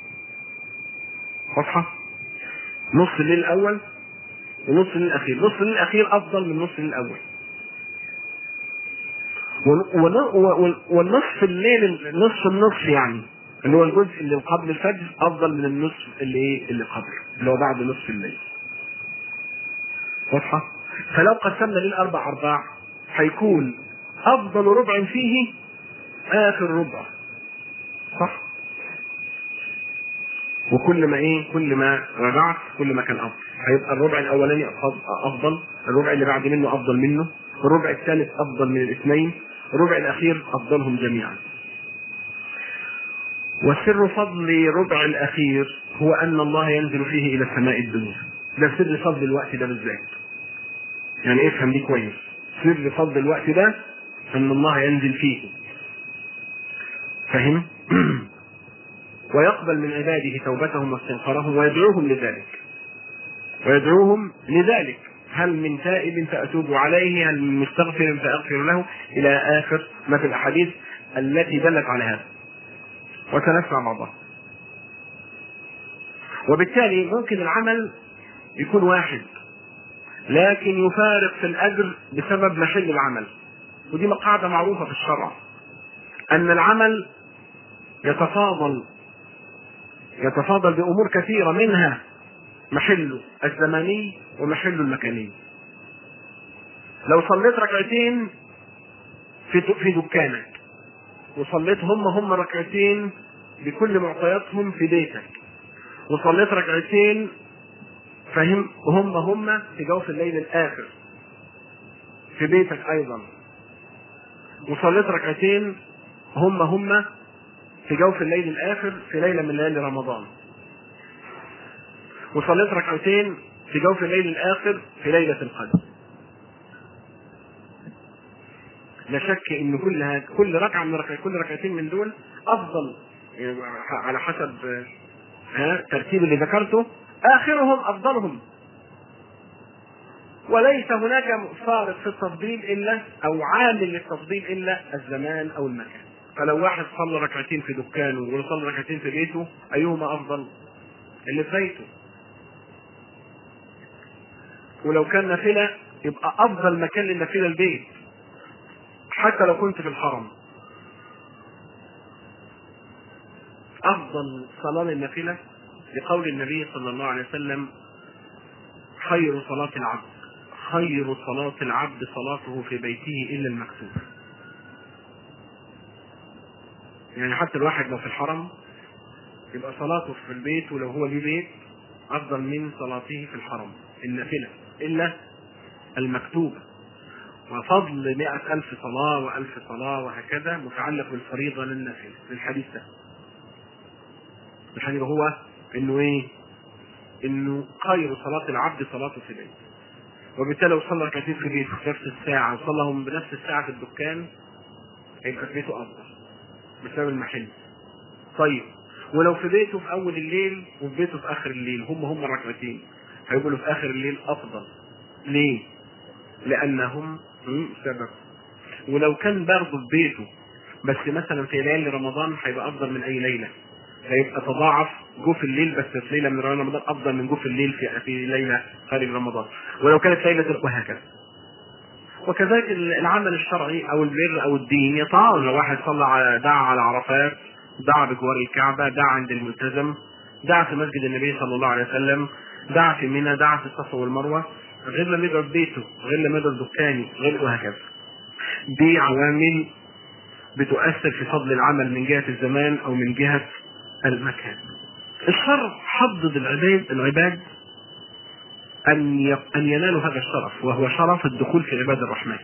واضحه نصف الليل الاول ونصف الليل الاخير نصف الليل الاخير افضل من نصف الليل الاول والنصف الليل نصف النصف يعني اللي هو الجزء اللي قبل الفجر افضل من النصف اللي ايه اللي قبل اللي هو بعد نصف الليل واضحة؟ فلو قسمنا الليل أربع أرباع هيكون أفضل ربع فيه آخر ربع صح؟ وكل ما إيه؟ كل ما رجعت كل ما كان أفضل هيبقى الربع الأولاني أفضل الربع اللي بعد منه أفضل منه الربع الثالث أفضل من الاثنين الربع الأخير أفضلهم جميعا وسر فضل ربع الأخير هو أن الله ينزل فيه إلى السماء الدنيا ده سر فضل الوقت ده بالذات يعني افهم دي كويس سر فضل الوقت ده ان الله ينزل فيه فهم ويقبل من عباده توبتهم واستغفارهم ويدعوهم لذلك ويدعوهم لذلك هل من تائب فأتوب عليه هل من مستغفر فأغفر له إلى آخر ما في الأحاديث التي دلت على هذا وتنفع بعضها وبالتالي ممكن العمل يكون واحد لكن يفارق في الأجر بسبب محل العمل ودي قاعدة معروفة في الشرع أن العمل يتفاضل يتفاضل بأمور كثيرة منها محله الزماني ومحله المكاني لو صليت ركعتين في في دكانك وصليت هم هم ركعتين بكل معطياتهم في بيتك وصليت ركعتين فهم هم هم في جوف الليل الآخر في بيتك أيضا وصليت ركعتين هم هم في جوف الليل الآخر في ليلة من ليالي رمضان وصليت ركعتين في جوف الليل الآخر في ليلة القدر لا شك ان كل كل ركعه من ركعة كل ركعتين من دول افضل يعني على حسب ها الترتيب اللي ذكرته اخرهم افضلهم وليس هناك فارق في التفضيل الا او عامل للتفضيل الا الزمان او المكان فلو واحد صلى ركعتين في دكانه وصلى ركعتين في بيته ايهما افضل؟ اللي في بيته ولو كان نافله يبقى افضل مكان للنافله البيت حتى لو كنت في الحرم افضل صلاه للنافله لقول النبي صلى الله عليه وسلم خير صلاه العبد خير صلاه العبد صلاته في بيته الا المكتوب يعني حتى الواحد لو في الحرم يبقى صلاته في البيت ولو هو ليه بيت افضل من صلاته في الحرم النافله الا المكتوبه وفضل مئة ألف صلاة وألف صلاة وهكذا متعلق بالفريضة للنافلة للحديث ده الحديث هو إنه إيه؟ إنه خير صلاة العبد صلاته في البيت وبالتالي لو صلى ركعتين في بيته في نفس الساعة وصلىهم بنفس الساعة في الدكان هيبقى في بيته أفضل بسبب المحل طيب ولو في بيته في أول الليل وفي بيته في آخر الليل هم هم الركعتين هيبقوا له في آخر الليل أفضل ليه؟ لأنهم هم سبب ولو كان برضه في بيته بس مثلا في ليالي رمضان هيبقى أفضل من أي ليلة هيبقى تضاعف جوف الليل بس في ليله من رمضان افضل من جوف الليل في في ليله خارج رمضان ولو كانت ليله وهكذا وكذلك العمل الشرعي او البر او الدين يتعارض لو واحد صلى على دعا على عرفات دعا بجوار الكعبه دعا عند الملتزم دعا في مسجد النبي صلى الله عليه وسلم دعا في منى دعا في الصفا والمروه غير لما يدعو في بيته غير لما يدعو دكاني غير وهكذا دي عوامل بتؤثر في فضل العمل من جهه الزمان او من جهه المكان الشرع حضد العباد العباد ان ان ينالوا هذا الشرف وهو شرف الدخول في عباد الرحمن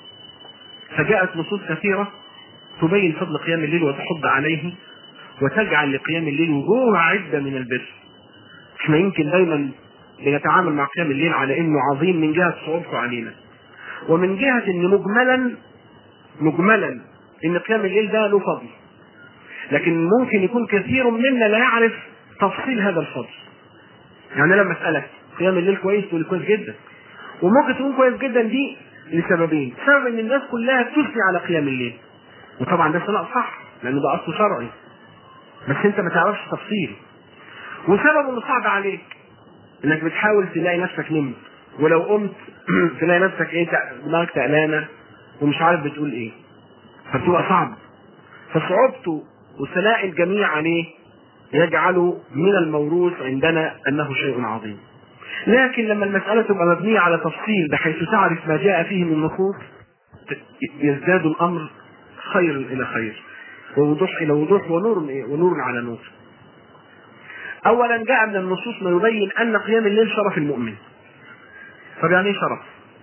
فجاءت نصوص كثيره تبين فضل قيام الليل وتحض عليه وتجعل لقيام الليل وجوه عده من البر احنا يمكن دايما بنتعامل مع قيام الليل على انه عظيم من جهه صعوبته علينا ومن جهه ان مجملا مجملا ان قيام الليل ده له فضل لكن ممكن يكون كثير منا لا يعرف تفصيل هذا الفضل يعني لما اسالك قيام الليل كويس تقول كويس جدا وممكن تكون كويس جدا دي لسببين سبب ان الناس كلها تثني على قيام الليل وطبعا ده ثناء صح لان ده اصله شرعي بس انت ما تعرفش تفصيل وسبب انه صعب عليك انك بتحاول تلاقي نفسك نمت ولو قمت تلاقي نفسك ايه دماغك تقلانه ومش عارف بتقول ايه فبتبقى صعب فصعوبته وثناء الجميع عليه يجعل من الموروث عندنا انه شيء عظيم. لكن لما المسألة تبقى مبنية على تفصيل بحيث تعرف ما جاء فيه من نصوص يزداد الأمر خير إلى خير ووضوح إلى وضوح ونور ونور على نور. أولا جاء من النصوص ما يبين أن قيام الليل شرف المؤمن. طب يعني إيه شرف؟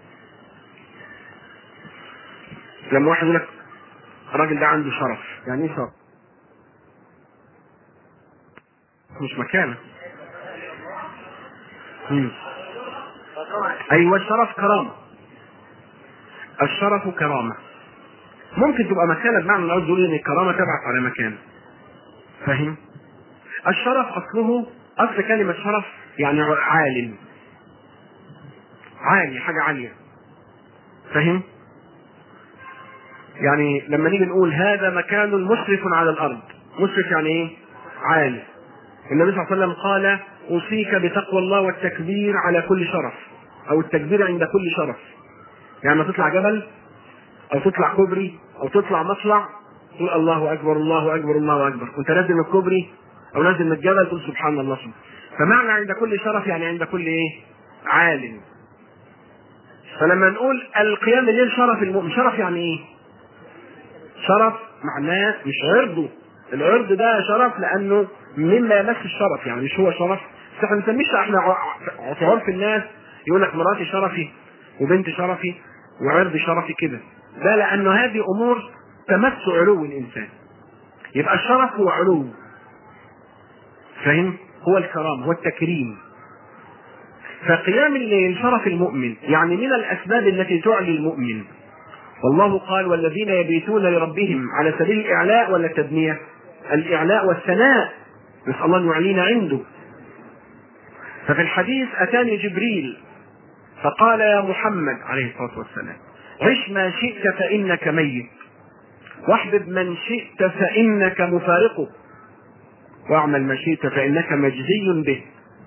لما واحد يقول لك الراجل ده عنده شرف، يعني إيه شرف؟ مش مكانه مم. ايوه الشرف كرامه الشرف كرامه ممكن تبقى مكانه بمعنى الارض يقول ان الكرامه تبعث على مكان فاهم الشرف اصله اصل كلمه شرف يعني عالم عالي حاجه عاليه فاهم يعني لما نيجي نقول هذا مكان مشرف على الارض مشرف يعني ايه عالي النبي صلى الله عليه وسلم قال اوصيك بتقوى الله والتكبير على كل شرف او التكبير عند كل شرف يعني لما تطلع جبل او تطلع كوبري او تطلع مطلع تقول الله اكبر الله اكبر الله اكبر وانت نازل من الكوبري او نازل من الجبل تقول سبحان الله سبحانه فمعنى عند كل شرف يعني عند كل ايه عالم فلما نقول القيام الليل شرف المؤمن شرف يعني ايه شرف معناه مش عرضه العرض ده شرف لانه مما يمس الشرف يعني مش هو شرف بس احنا ما بنسميش احنا في عرف الناس يقول لك مراتي شرفي وبنتي شرفي وعرضي شرفي كده ده لانه هذه امور تمس علو الانسان يبقى الشرف هو علو فاهم هو الكرامه هو التكريم فقيام الليل شرف المؤمن يعني من الاسباب التي تعلي المؤمن والله قال والذين يبيتون لربهم على سبيل الاعلاء ولا التدنيه الاعلاء والثناء نسال الله ان يعلينا عنده ففي الحديث اتاني جبريل فقال يا محمد عليه الصلاه والسلام عش ما شئت فانك ميت واحبب من شئت فانك مفارقه واعمل ما شئت فانك مجزي به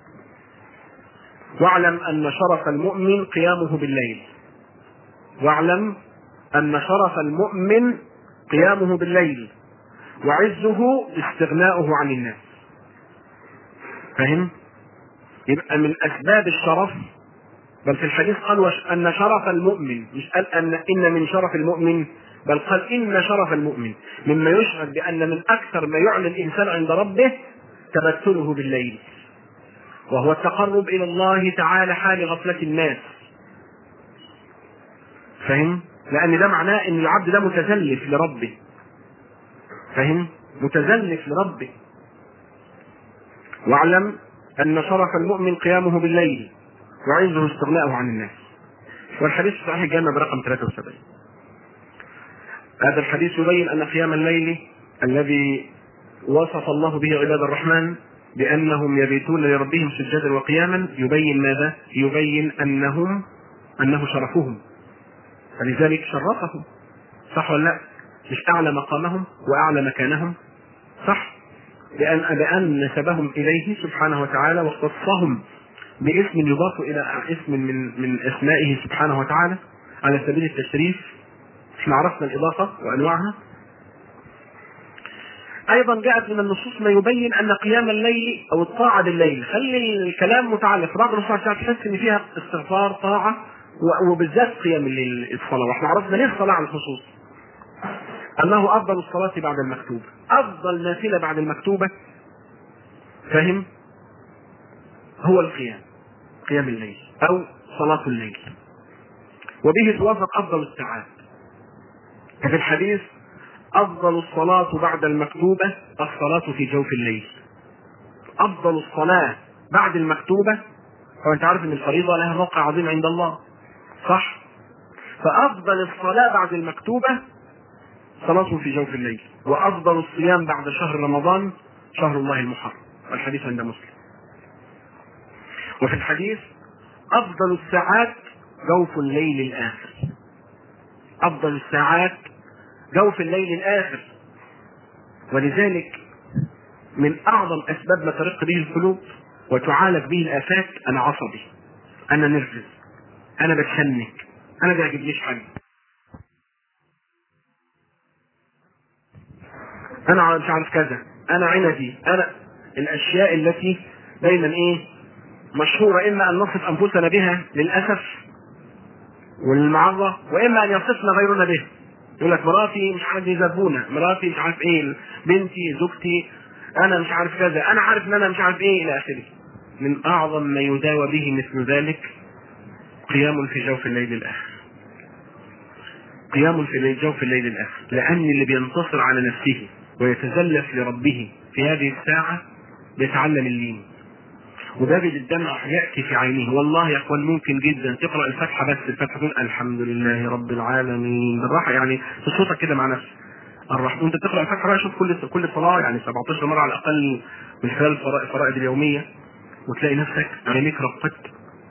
واعلم ان شرف المؤمن قيامه بالليل واعلم ان شرف المؤمن قيامه بالليل وعزه استغناؤه عن الناس فهم يبقى من اسباب الشرف بل في الحديث قال ان شرف المؤمن مش قال ان ان من شرف المؤمن بل قال ان شرف المؤمن مما يشعر بان من اكثر ما يعلى الانسان عند ربه تبتله بالليل وهو التقرب الى الله تعالى حال غفله الناس فهم لان ده معناه ان العبد ده متزلف لربه فهم متزلف لربه واعلم ان شرف المؤمن قيامه بالليل وعزه استغناءه عن الناس والحديث صحيح الجامع برقم 73 هذا الحديث يبين ان قيام الليل الذي وصف الله به عباد الرحمن بانهم يبيتون لربهم سجدا وقياما يبين ماذا؟ يبين انهم انه شرفهم فلذلك شرفهم صح ولا لا؟ مش اعلى مقامهم واعلى مكانهم صح؟ بأن بأن نسبهم إليه سبحانه وتعالى واختصهم باسم يضاف إلى اسم من من أسمائه سبحانه وتعالى على سبيل التشريف احنا عرفنا الإضافة وأنواعها ايضا جاءت من النصوص ما يبين ان قيام الليل او الطاعه بالليل خلي الكلام متعلق بعض النصوص عشان تحس ان فيها استغفار طاعه وبالذات قيام الليل الصلاه واحنا عرفنا ليه الصلاه على الخصوص انه افضل الصلاه بعد المكتوبه افضل نافله بعد المكتوبه فهم هو القيام قيام الليل او صلاه الليل وبه توافق افضل الساعات ففي الحديث أفضل الصلاة بعد المكتوبة الصلاة في جوف الليل. أفضل الصلاة بعد المكتوبة هو أنت عارف أن الفريضة لها موقع عظيم عند الله. صح؟ فأفضل الصلاة بعد المكتوبة صلاة في جوف الليل، وأفضل الصيام بعد شهر رمضان شهر الله المحرم، والحديث عند مسلم. وفي الحديث أفضل الساعات جوف الليل الآخر. أفضل الساعات جوف الليل الآخر ولذلك من أعظم أسباب ما ترق به القلوب وتعالج به الآفات أنا عصبي أنا نرفز أنا بتشنك أنا ما بيعجبنيش حد أنا مش عارف كذا أنا عندي أنا الأشياء التي دايما إيه مشهورة إما أن نصف أنفسنا بها للأسف والمعرة وإما أن يصفنا غيرنا به يقول لك مراتي مش عارف دي زبونه مراتي مش عارف ايه بنتي زوجتي انا مش عارف كذا انا عارف ان انا مش عارف ايه الى اخره من اعظم ما يداوى به مثل ذلك قيام في جوف الليل الاخر قيام في جوف الليل الاخر لان اللي بينتصر على نفسه ويتزلف لربه في هذه الساعه بيتعلم اللين وده الدمع ياتي في عينه والله يا اخوان ممكن جدا تقرا الفاتحه بس الفاتحه تقول الحمد لله رب العالمين بالراحه يعني في صوتك كده مع نفسك الرحمن انت تقرا الفاتحه بقى شوف كل كل صلاه يعني 17 مره على الاقل من خلال الفرائض اليوميه وتلاقي نفسك عينيك رقت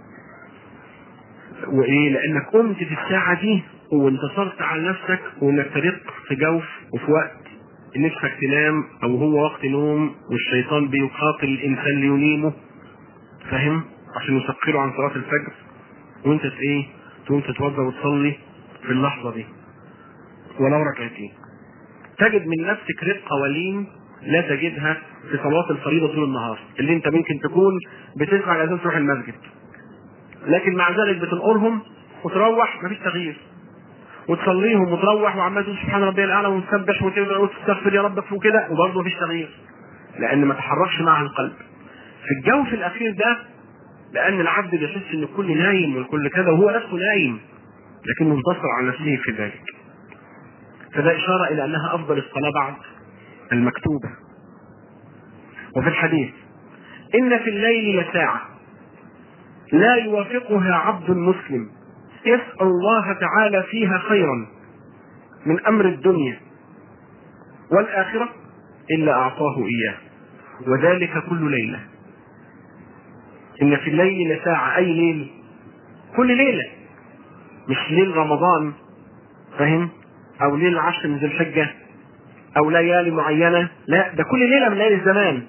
وايه لانك قمت في الساعه دي وانتصرت على نفسك وانك ترق في جوف وفي وقت نفسك تنام او هو وقت نوم والشيطان بيقاتل الانسان لينيمه فاهم عشان يسقله عن صلاه الفجر وانت ايه تقوم تتوضا وتصلي في اللحظه دي ولو ركعتين تجد من نفسك رقه ولين لا تجدها في صلاه الفريضه طول النهار اللي انت ممكن تكون بتسمع الاذان تروح المسجد لكن مع ذلك بتنقرهم وتروح مفيش تغيير وتصليهم وتروح وعمال تقول سبحان ربي الاعلى وتسبح وتدعو وتستغفر يا ربك وكده وبرضه مفيش تغيير لان ما تحركش معها القلب في الجوف الاخير ده لان العبد بيحس ان الكل نايم والكل كذا وهو نفسه نايم لكنه انتصر على نفسه في ذلك فده اشاره الى انها افضل الصلاه بعد المكتوبه وفي الحديث ان في الليل لساعه لا يوافقها عبد مسلم يسال الله تعالى فيها خيرا من امر الدنيا والاخره الا اعطاه اياه وذلك كل ليله ان في الليل لساعة اي ليل كل ليلة مش ليل رمضان فاهم او ليل عشر من ذي الحجة او ليالي معينة لا ده كل ليلة من ليالي الزمان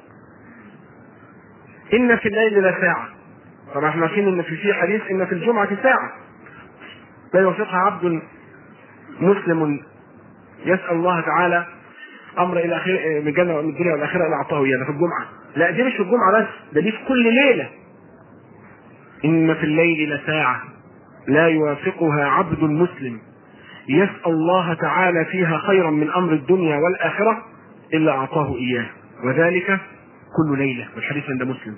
ان في الليل لساعة طبعا احنا عارفين ان في في حديث ان في الجمعة ساعة لا يوافقها عبد مسلم يسأل الله تعالى امر الى اخره من الجنه من الدنيا والاخره اللي اعطاه اياه في الجمعه لا دي مش في الجمعه بس ده دي في كل ليله إن في الليل لساعة لا يوافقها عبد مسلم يسأل الله تعالى فيها خيرا من أمر الدنيا والآخرة إلا أعطاه إياه وذلك كل ليلة والحديث عند مسلم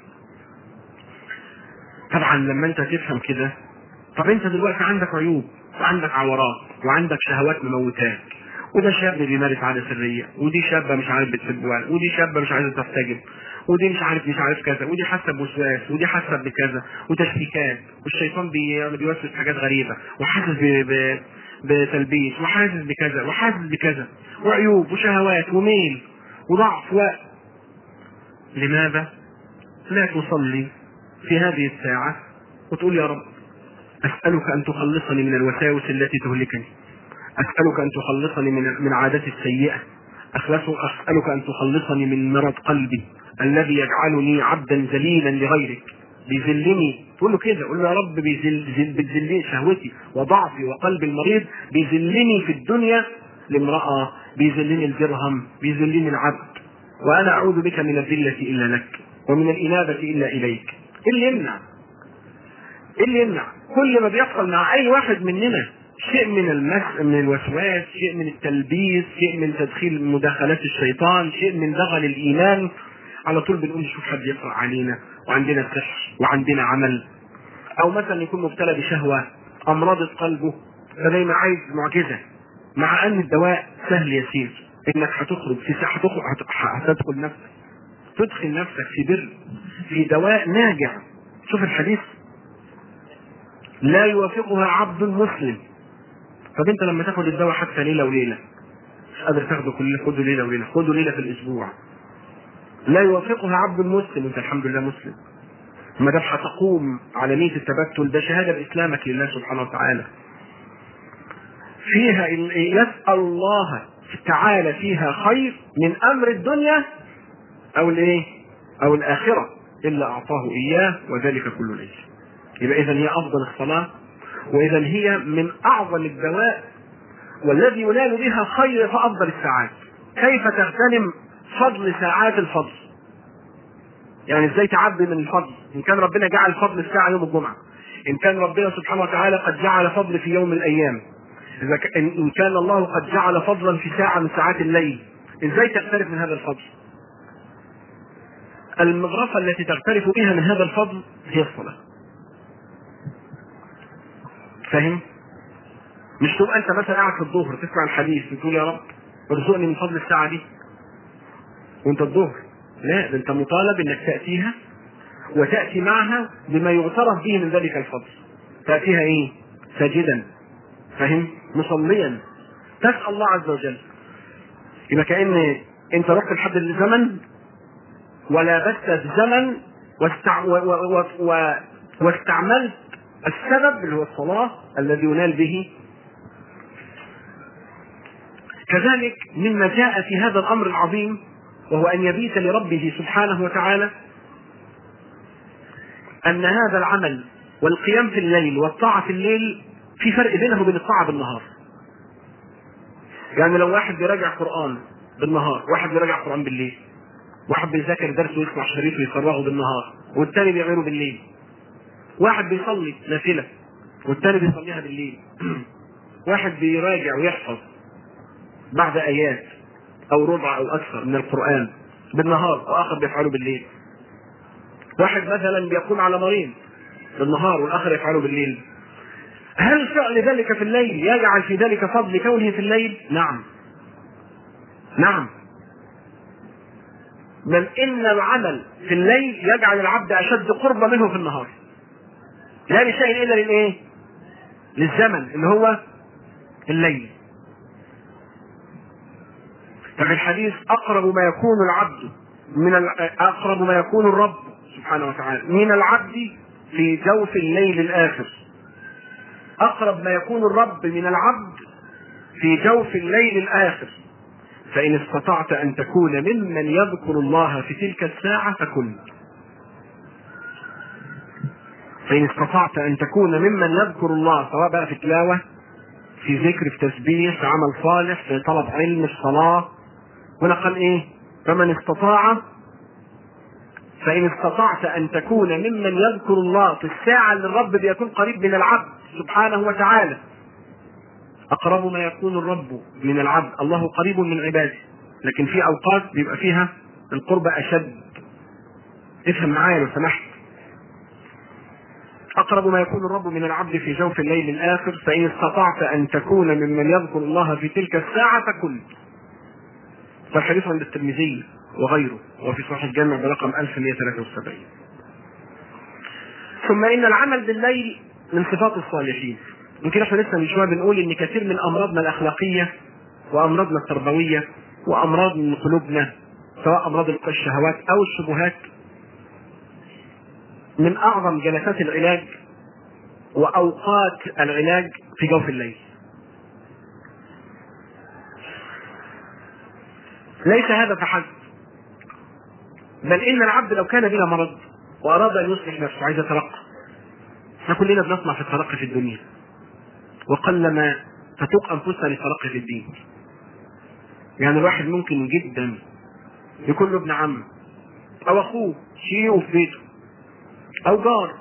طبعا لما انت تفهم كده طب انت دلوقتي عندك عيوب وعندك عورات وعندك شهوات مموتاك وده شاب بيمارس عاده سريه ودي شابه مش عارف بتحب واحد ودي شابه مش عايزه تحتجب ودي مش عارف مش عارف كذا ودي حاسه بوسواس ودي حاسه بكذا وتشكيكات والشيطان بي- بيوسوس حاجات غريبه وحاسس ب- ب- بتلبيس وحاسس بكذا وحاسس بكذا وعيوب وشهوات وميل وضعف و لماذا لا تصلي في هذه الساعة وتقول يا رب أسألك أن تخلصني من الوساوس التي تهلكني أسألك أن تخلصني من من عادتي السيئة أخلص أسألك أن تخلصني من مرض قلبي الذي يجعلني عبدا ذليلا لغيرك بيذلني تقول له كده قول له يا رب بيذل ذل- بتذلني شهوتي وضعفي وقلبي المريض بيذلني في الدنيا لامرأة بيذلني الدرهم بيذلني العبد وأنا أعوذ بك من الذلة إلا لك ومن الإنابة إلا إليك إيه اللي يمنع ايه اللي يمنع؟ كل ما بيحصل مع اي واحد مننا شيء من المس من الوسواس، شيء من التلبيس، شيء من تدخيل مداخلات الشيطان، شيء من دغل الايمان على طول بنقول نشوف حد يقرا علينا وعندنا سحر وعندنا عمل او مثلا يكون مبتلى بشهوه امراض قلبه فدايما عايز معجزه مع ان الدواء سهل يسير انك هتخرج في ساعه هتخرج هت- هتدخل نفسك تدخل نفسك في بر في دواء ناجع شوف الحديث لا يوافقها عبد مسلم طب انت لما تاخد الدواء حتى ليله وليله مش قادر تاخده كل خده ليله وليله خده ليله في الاسبوع لا يوافقها عبد مسلم انت الحمد لله مسلم ما دام هتقوم على نيه التبتل ده شهاده باسلامك لله سبحانه وتعالى فيها ال- يسال الله تعالى فيها خير من امر الدنيا او الايه او الاخره الا اعطاه اياه وذلك كل ليله يبقى اذا هي افضل الصلاه واذا هي من اعظم الدواء والذي ينال بها خير فافضل الساعات كيف تغتنم فضل ساعات الفضل يعني ازاي تعبي من الفضل ان كان ربنا جعل فضل الساعه يوم الجمعه ان كان ربنا سبحانه وتعالى قد جعل فضل في يوم من الايام اذا ك- ان إن كان الله قد جعل فضلا في ساعه من ساعات الليل ازاي تقترف من هذا الفضل المغرفه التي تغترف بها من هذا الفضل هي الصلاه فاهم مش تبقى انت مثلا قاعد في الظهر تسمع الحديث وتقول يا رب ارزقني من فضل الساعه دي وانت الظهر لا ده انت مطالب انك تاتيها وتاتي معها بما يعترف به من ذلك الفضل تاتيها ايه ساجدا فاهم مصليا تسال الله عز وجل يبقى كان انت رحت لحد الزمن ولابست الزمن واستع... و... و... و... و... واستعملت السبب اللي هو الصلاة الذي ينال به كذلك مما جاء في هذا الأمر العظيم وهو أن يبيت لربه سبحانه وتعالى أن هذا العمل والقيام في الليل والطاعة في الليل في فرق بينه وبين الطاعة بالنهار يعني لو واحد بيراجع قرآن بالنهار واحد بيراجع قرآن بالليل واحد بيذاكر درس ويسمع شريط ويفرغه بالنهار والتاني بيعمله بالليل واحد بيصلي نافلة والتاني بيصليها بالليل واحد بيراجع ويحفظ بعد آيات أو ربع أو أكثر من القرآن بالنهار وآخر بيفعله بالليل واحد مثلا بيقوم على مريض بالنهار والآخر يفعله بالليل هل فعل ذلك في الليل يجعل في ذلك فضل كونه في الليل؟ نعم نعم بل إن العمل في الليل يجعل العبد أشد قربا منه في النهار لا لشيء الا للايه؟ للزمن اللي هو الليل. ففي الحديث اقرب ما يكون العبد من ال- اقرب ما يكون الرب سبحانه وتعالى من العبد في جوف الليل الاخر. اقرب ما يكون الرب من العبد في جوف الليل الاخر. فان استطعت ان تكون ممن يذكر الله في تلك الساعه فكن. فإن استطعت أن تكون ممن يذكر الله سواء بقى في تلاوة في ذكر في تسبيح في عمل صالح في طلب علم في صلاة هنا قال إيه؟ فمن استطاع فإن استطعت أن تكون ممن يذكر الله في الساعة اللي الرب بيكون قريب من العبد سبحانه وتعالى أقرب ما يكون الرب من العبد الله قريب من عباده لكن في أوقات بيبقى فيها القرب أشد افهم معايا لو سمحت أقرب ما يكون الرب من العبد في جوف الليل الآخر فإن استطعت أن تكون ممن يذكر الله في تلك الساعة فكن فالحديث عند الترمذي وغيره وفي صحيح الجامع برقم 1173 ثم إن العمل بالليل من صفات الصالحين يمكن احنا لسه من شويه بنقول ان كثير من امراضنا الاخلاقيه وامراضنا التربويه وامراض من قلوبنا سواء امراض الشهوات او الشبهات من اعظم جلسات العلاج واوقات العلاج في جوف الليل ليس هذا فحسب بل ان العبد لو كان بلا مرض واراد ان يصلح نفسه عايز يترقى احنا كلنا بنطمع في الترقي في الدنيا وقلما تتوق انفسنا للترقي في الدين يعني الواحد ممكن جدا يكون له ابن عم او اخوه شيء في بيته او جار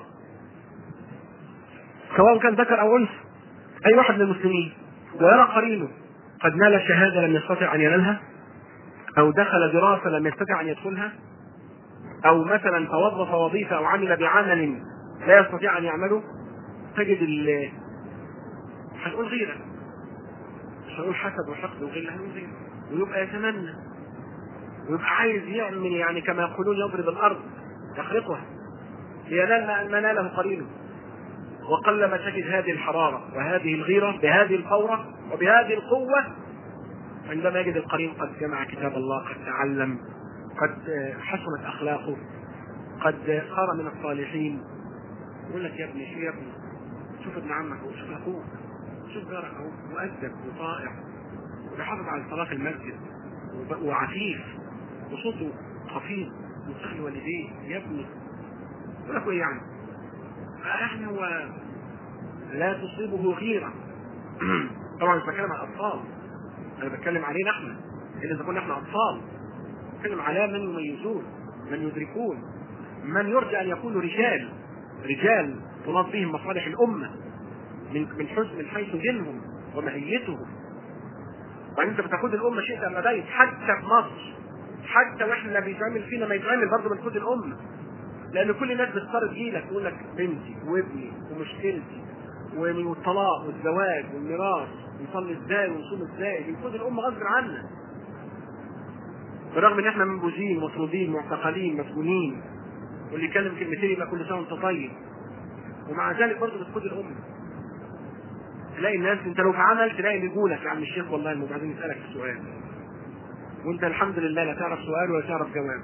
سواء كان ذكر او انثى اي واحد من المسلمين ويرى قرينه قد نال شهاده لم يستطع ان ينالها او دخل دراسه لم يستطع ان يدخلها او مثلا توظف وظيفه او عمل بعمل لا يستطيع ان يعمله تجد ال هنقول غيره مش هنقول حسد وحقد وغيره هنقول غيره ويبقى يتمنى ويبقى عايز يعمل يعني كما يقولون يضرب الارض يخرقها لينال ما ناله قرينه وقلما تجد هذه الحراره وهذه الغيره بهذه الفوره وبهذه القوه عندما يجد القرين قد جمع كتاب الله قد تعلم قد حسنت اخلاقه قد صار من الصالحين يقول لك يا ابني شو يا ابني شوف ابن عمك وشوف اخوك شوف جارك اهو مؤدب وطائع وبيحافظ على صلاه في المسجد وعفيف وصوته خفيف وصحي والديه يا ابني يقول لك ايه يعني؟ يعني هو لا تصيبه غيره طبعا مش بتكلم عن الاطفال انا بتكلم علينا احنا الا اذا كنا احنا اطفال بتكلم على من يميزون من يدركون من يرجى ان يكونوا رجال رجال تناط بهم مصالح الامه من من حيث من حيث دينهم ومهيتهم وبعدين انت بتقود الامه شئت ام ابيت حتى في مصر حتى واحنا بيتعمل فينا ما يتعمل برضه بنقود الامه لان كل الناس بتضطر تجيلك تقول لك بنتي وابني ومشكلتي والطلاق والزواج والميراث نصلي ازاي ونصوم ازاي بنقود الامه غصب عنا بالرغم ان احنا منبوذين مطرودين معتقلين مسجونين واللي يتكلم كلمتين يبقى كل سنه وانت طيب ومع ذلك برضه بتقود الامه تلاقي الناس انت لو في عمل تلاقي اللي يقولك يا عم الشيخ والله وبعدين يسالك السؤال وانت الحمد لله لا تعرف سؤال ولا تعرف جواب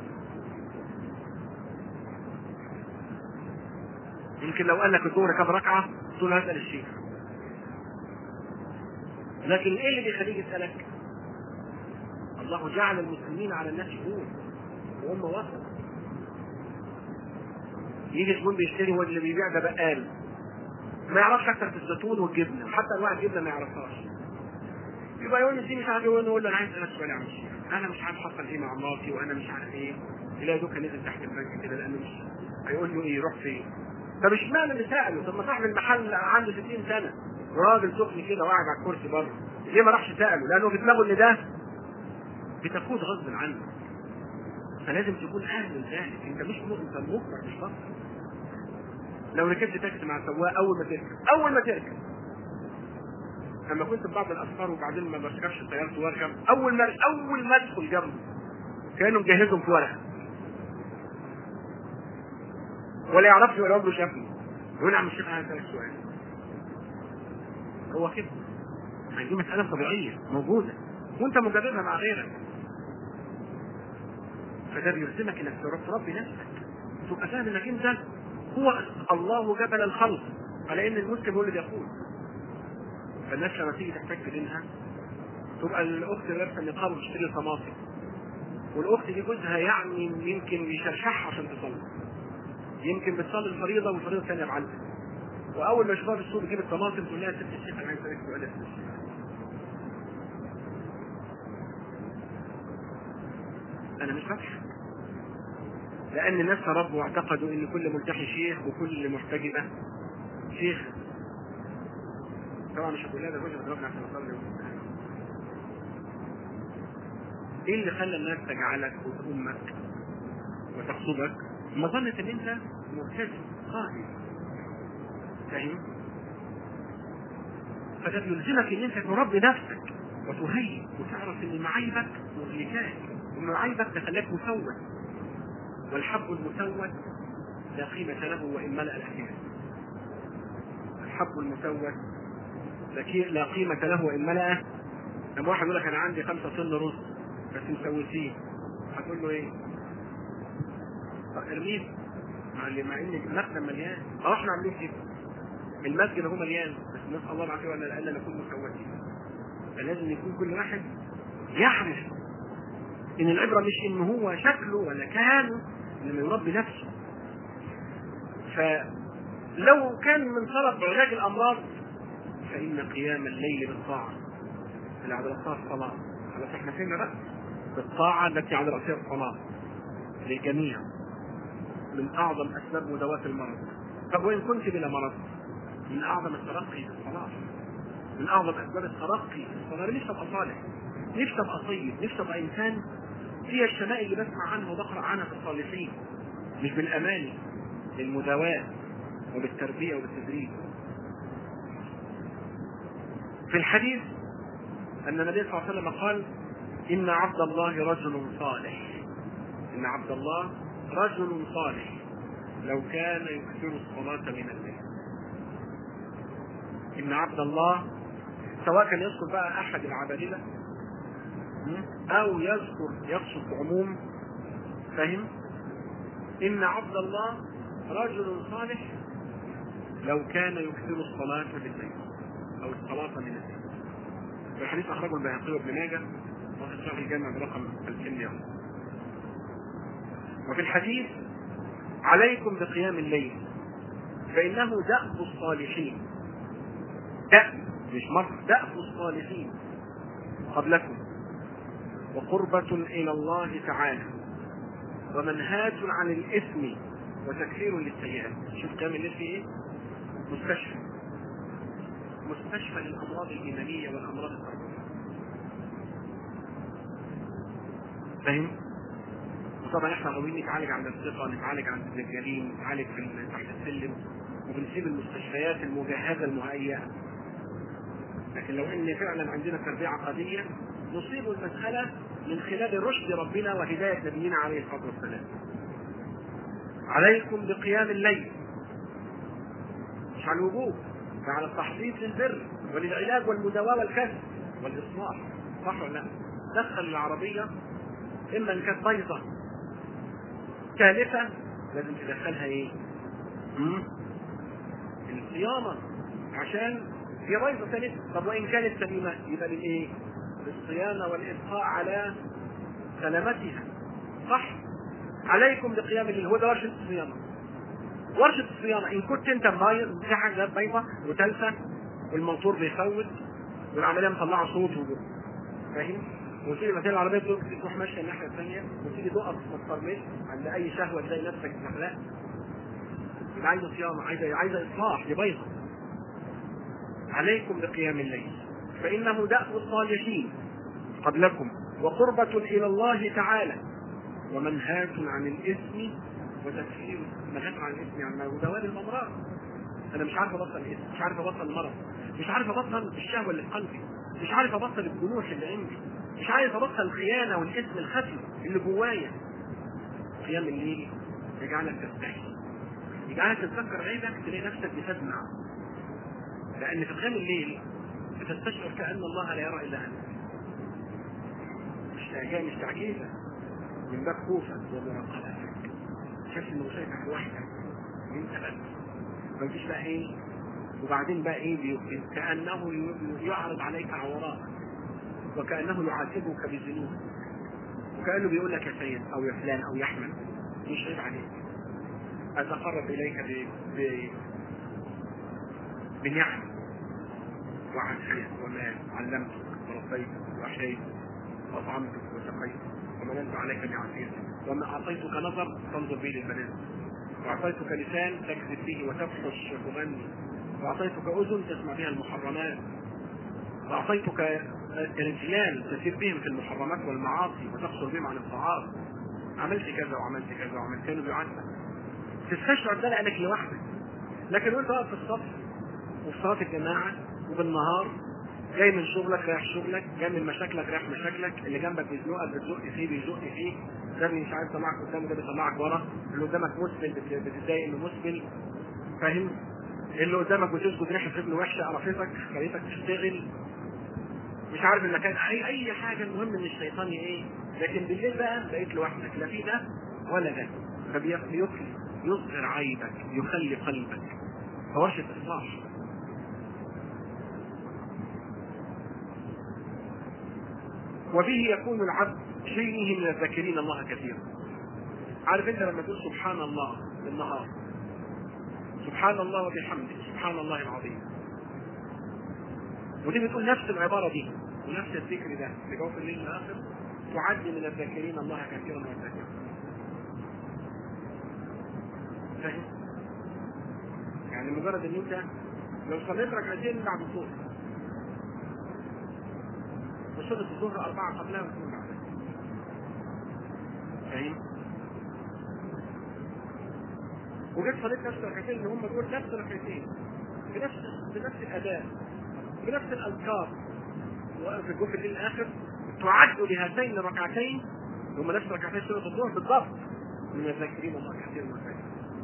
يمكن لو قال لك الظهر كام ركعه تقول له هسال الشيخ لكن ايه اللي بيخليك يسالك؟ الله جعل المسلمين على الناس شهود وهم وسط يجي زبون بيشتري هو اللي بيبيع ده بقال ما يعرفش اكتر في الزيتون والجبنه حتى انواع الجبنه ما يعرفهاش يبقى يقول لي مش عارف يقول له انا عايز اسالك سؤال يا عم الشيخ انا مش عارف حصل ايه مع مراتي وانا مش عارف ايه تلاقي دوكا نزل تحت البنك كده لانه مش هيقول له ايه روح فين طب اشمعنى اللي ساله طب ما صاحب المحل عنده 60 سنه وراجل سخن كده وقاعد على الكرسي بره ليه ما راحش ساله لانه في دماغه ان ده بتقود غصب عنه فلازم تكون اهل لذلك انت مش انت مجبر مش بطل لو ركبت تاكسي مع سواق اول ما تركب اول ما تركب لما كنت في بعض الاسفار وبعدين ما بركبش الطياره واركب اول ما اول ما ادخل جنبه كانوا مجهزهم في ورقه ولا يعرفني ولا عمره شافني يقول عم الشيخ انا اسالك سؤال هو كده يعني دي مساله طبيعيه موجوده وانت مجربها مع غيرك فده بيلزمك انك تربي نفسك تبقى فاهم انك انت هو الله جبل الخلق على ان المسلم هو اللي بيقول فالناس لما تيجي تحتاج في دينها تبقى الاخت لابسه نقاب وتشتري طماطم والاخت دي جوزها يعني يمكن بيشرشحها عشان تصلي يمكن بتصلي الفريضه والفريضه الثانيه بعلها واول ما يشوفها في السوق تجيب الطماطم تقول لها ست الشيخ انا عايز اسالك سؤال يا ست الشيخ انا مش بضحك لان الناس تربوا واعتقدوا ان كل ملتحي شيخ وكل محتجبه شيخ طبعا مش هقول لها ده جوزي بيضربني عشان اصلي ايه اللي خلى الناس تجعلك وامك وتقصدك مظنة ان انت ملتزم قائم فاهم؟ فده بيلزمك ان انت تربي نفسك وتهيئ وتعرف ان معايبك مهلكات وان معايبك تخليك مسود والحب المسود لا قيمة له وإن ملأ الأكياس الحب المسود لا قيمة له وإن ملأ لما واحد يقول لك أنا عندي خمسة طن رز بس مسوسين هتقول له إيه؟ ارميه مع اللي مع ان المخزن مليان اه احنا عاملين كده المسجد هو مليان بس نسال الله العافيه ولا الا نكون مسوسين فلازم يكون كل واحد يعرف ان العبره مش ان هو شكله ولا كيانه انما يربي نفسه فلو كان من طلب علاج الامراض فان قيام الليل بالطاعه اللي على راسها الصلاه خلاص احنا فهمنا بقى بالطاعه التي على راسها الصلاه للجميع من اعظم اسباب مداواه المرض طب وان كنت بلا مرض من اعظم الترقي في الصلاه من اعظم اسباب الترقي في الصلاه نفسي ابقى صالح نفسي ابقى طيب نفسي ابقى انسان هي الشمائل اللي بسمع عنها وبقرا عنها في الصالحين مش بالاماني بالمداواه وبالتربيه وبالتدريب في الحديث ان النبي صلى الله عليه وسلم قال ان عبد الله رجل صالح ان عبد الله رجل صالح لو كان يكثر الصلاة من الليل إن عبد الله سواء كان يذكر بقى أحد العبادلة أو يذكر يقصد بعموم فاهم؟ إن عبد الله رجل صالح لو كان يكثر الصلاة بالليل أو الصلاة من الليل. الحديث أخرجه البيهقي وابن ماجه وفي الصحيح الجامع برقم 2000 يوم. وفي الحديث عليكم بقيام الليل فإنه دأب الصالحين دأب مش مرة دأب الصالحين قبلكم وقربة إلى الله تعالى ومنهاج عن الإثم وتكفير للسيئات شوف قيام الليل في إيه؟ مستشفى مستشفى للأمراض الإيمانية والأمراض القلبية فاهم؟ طبعا احنا غاويين نتعالج عند الثقه نتعالج عند الدجالين نتعالج في تحت السلم وبنسيب المستشفيات المجهزه المهيئه لكن لو ان فعلا عندنا تربيه عقديه نصيب المساله من خلال رشد ربنا وهدايه نبينا عليه الصلاه والسلام عليكم بقيام الليل مش على الوجوب ده على التحضير للبر وللعلاج والمداواه والكسب والاصلاح صح ولا لا؟ دخل العربيه اما ان كانت بيضه ثالثة لازم تدخلها ايه؟ مم؟ الصيانة عشان هي بايظة ثالثة طب وإن كانت سليمة يبقى للإيه؟ للصيانة والإبقاء على سلامتها صح؟ عليكم بقيام الليل هو ده ورشة الصيانة ورشة الصيانة إن كنت أنت بايظ في حاجة بيضة وتالفة والموتور بيفوت والعملية مطلعة صوت وجو فاهم؟ وتيجي مثلا العربيه تروح ماشيه الناحيه الثانيه وتيجي تقف ما تصرمش عند اي شهوه تلاقي نفسك زحلقه يبقى عايزه صيانه عايزه عايزه اصلاح دي بايظه عليكم بقيام الليل فانه دأب الصالحين قبلكم وقربة إلى الله تعالى ومنهاة عن الإثم وتكفير منهاة عن الإثم يعني ودوام الأمراض أنا مش عارف أبطل الإثم مش عارف أبطل المرض مش عارف أبطل الشهوة اللي في قلبي مش عارف أبطل الجنوح اللي عندي مش عايز ابطل الخيانه والاثم الخفي اللي جوايا قيام الليل يجعلك تستحي يجعلك تتذكر عيبك تلاقي نفسك بتدمع لان في قيام الليل بتستشعر كان الله لا يرى الا انت مش تعجيل مش تعجيزه من باب خوفك ومراقبتك شايف انه شايفك لوحدك انت بس مفيش بقى ايه وبعدين بقى ايه كانه يعرض عليك عورات وكأنه يعاتبك بذنوب وكأنه بيقول لك يا سيد أو يا فلان أو يا أحمد مش عيب عليك أتقرب إليك ب... ب... بنعم وعافية ومال علمتك وربيتك وأحييتك وأطعمتك وسقيتك ومننت عليك بعافيتك وما أعطيتك نظر تنظر به للبنات وأعطيتك لسان تكذب به وتفحش وتغني وأعطيتك أذن تسمع بها المحرمات وأعطيتك رجلان تسير بهم في المحرمات والمعاصي وتقصر بهم عن الطاعات عملت كذا وعملت كذا وعملت كانوا بيعاتبك تستشعر ده لانك لوحدك لكن وانت واقف في الصف وفي صلاه الجماعه وبالنهار جاي من شغلك رايح شغلك جاي من مشاكلك رايح مشاكلك اللي جنبك بيزنقك بتزق فيه بيزق فيه ده مش عايز يطلعك قدامه ده بيطلعك ورا اللي قدامك مسبل بت- بتتضايق انه مسبل فاهم اللي قدامك بتسجد ريحه رجل وحشه قرفتك خليتك تشتغل مش عارف المكان اي اي حاجه المهم ان الشيطان ايه لكن بالليل بقى بقيت لوحدك لا في ده ولا ده فبيخلي يظهر عيبك يخلي قلبك فورشه اصلاح وبه يكون العبد شيئه من الذاكرين الله كثيرا عارف انت لما تقول سبحان الله بالنهار سبحان الله وبحمده سبحان الله العظيم ودي بتقول نفس العبارة دي ونفس الذكر ده في جوف الليل الآخر تعد من الذاكرين الله كثيرا والذاكرين فاهم؟ يعني مجرد ان انت لو صليت ركعتين بعد الظهر وصلت الظهر أربعة قبلها واثنين بعدها فاهم؟ وجيت صليت نفس الركعتين اللي هم دول نفس الركعتين بنفس بنفس الأداء بنفس الأذكار وفي الجوف الليل الآخر تعد لهاتين الركعتين هم نفس ركعتين سورة الظهر بالضبط من الذاكرين الله كثير من الذاكرين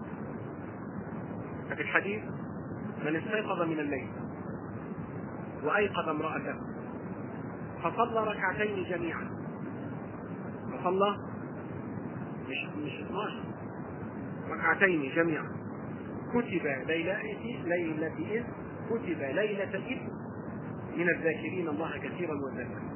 ففي الحديث من استيقظ من الليل وأيقظ امرأته فصلى ركعتين جميعا فصلى مش مش 12 ركعتين جميعا كتب ليلة ليلة كتب ليلة الإثم من الذاكرين الله كثيرا والذاكرين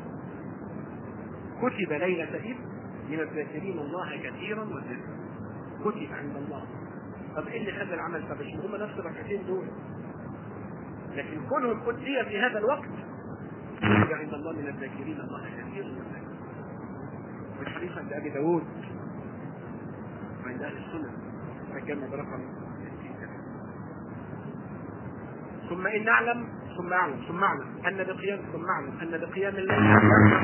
كتب ليلة الإثم من الذاكرين الله كثيرا والذاكرين كتب عند الله طب ايه اللي خلى العمل طب مش هم نفس الركعتين دول لكن كونهم أدي في هذا الوقت كتب عند الله من الذاكرين الله كثيرا والذاكرين والحديث عند أبي داود وعند أهل السنة فكان برقم ثم إن نعلم ثم أعلم ثم أعلم أن بقيام ثم أعلم أن بقيام الليل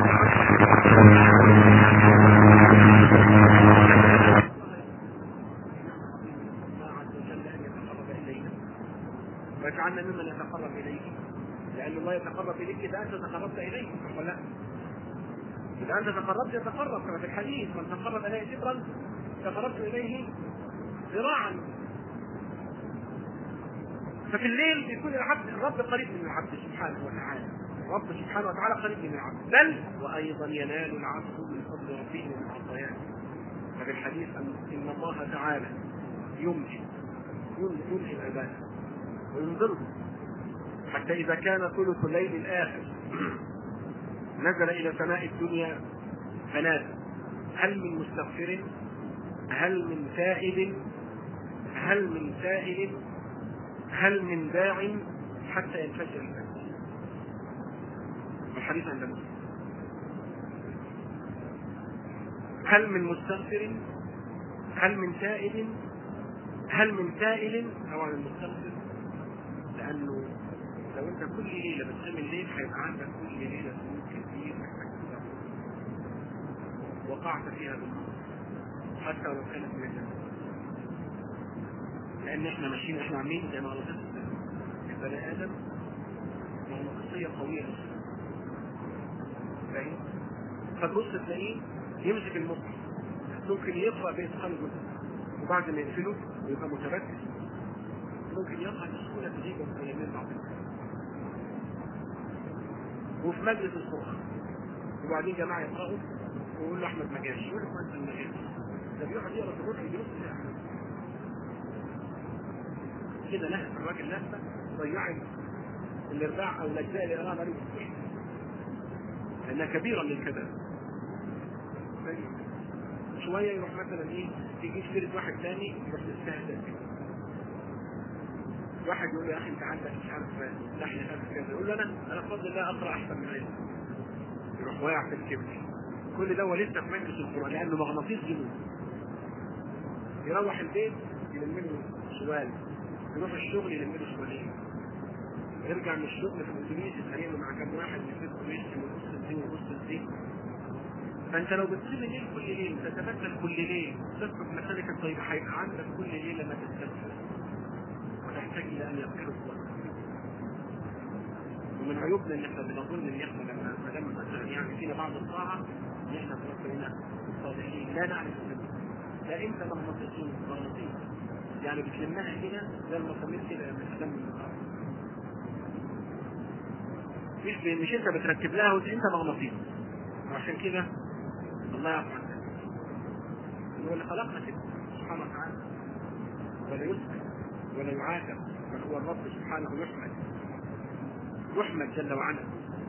الله عز وجل أن يتقرب إلينا ويجعلنا ممن يتقرب إليه لأن الله يتقرب إليك إذا أنت تقربت إليه صح ولا لا؟ إذا أنت تقربت يتقرب كما في الحديث من تقرب إليه شبرا تقربت إليه ذراعا ففي الليل بيكون العبد الرب قريب من العبد سبحانه وتعالى الرب سبحانه وتعالى قريب من العبد بل وايضا ينال العبد من فضل ربه من العطيات ففي الحديث ان ان الله تعالى يمشي يلهي العباد وينذرهم حتى اذا كان ثلث الليل الاخر نزل الى سماء الدنيا فنادى هل من مستغفر هل من تائب هل من سائل هل من داع حتى ينفجر الفجر الحديث عند مسلم هل من مستغفر هل من تائب هل من سائل طبعا المستغفر لانه لو انت كل ليله بتقيم الليل هيبقى عندك كل ليله ذنوب كتير محتاج تستغفر وقعت فيها بالنار حتى لو كانت من الجنه لان احنا ماشيين احنا عاملين زي ما قلت البني ادم مغناطيسيه قويه فاهم فتبص تلاقيه يمسك المصحف ممكن يقرا باتقان جدا وبعد ما يقفله ويبقى متركز ممكن يقرا بسهوله تجيبه من اليمين بعض وفي مجلس القران وبعدين جماعه يقراوا ويقول له احمد ما جاش يقول له ما انت ما جاش ده بيقعد يقرا في الروح يجي نص ساعه كده لهت الراجل لهفه ضيعت الارباع او الاجزاء اللي قراها بقاله اسبوعين لانها كبيره من الكبائر شويه يروح مثلا ايه يجيب سيره واحد ثاني يروح يستهزأ كده واحد يقول له يا اخي انت عندك مش عارف لحيه خلف كذا يقول له انا انا بفضل الله اقرا احسن من غيري يروح واقع في الكبر كل ده هو لسه في مجلس القران لانه مغناطيس جنون يروح البيت يلم له سؤال يروح الشغل يلم له سؤالين يرجع من الشغل في الاتوبيس يتخانق مع كام واحد يفكوا ويشتم ويبص الدين ويبص الدين فانت لو بتصلي الليل كل ليل تتبدل كل ليل تترك مسالك الطيبه هيبقى عندك كل ليله ما تستغفر وتحتاج الى ان يغفرك الله ومن عيوبنا ان احنا بنظن ان احنا لما ما دام مثلا يعني فينا بعض الطاعه ان احنا بنصير صالحين لا نعرف ذنب لا انت مغناطيس مغناطيس يعني بتلمها كده زي المسامير كده من من الارض مش مش انت بتركب لها وانت انت مغناطيس وعشان كده الله يعفو عنك هو اللي خلقنا كده سبحانه وتعالى ولا يسأل ولا يعاتب بل هو الرب سبحانه يحمد يحمد جل وعلا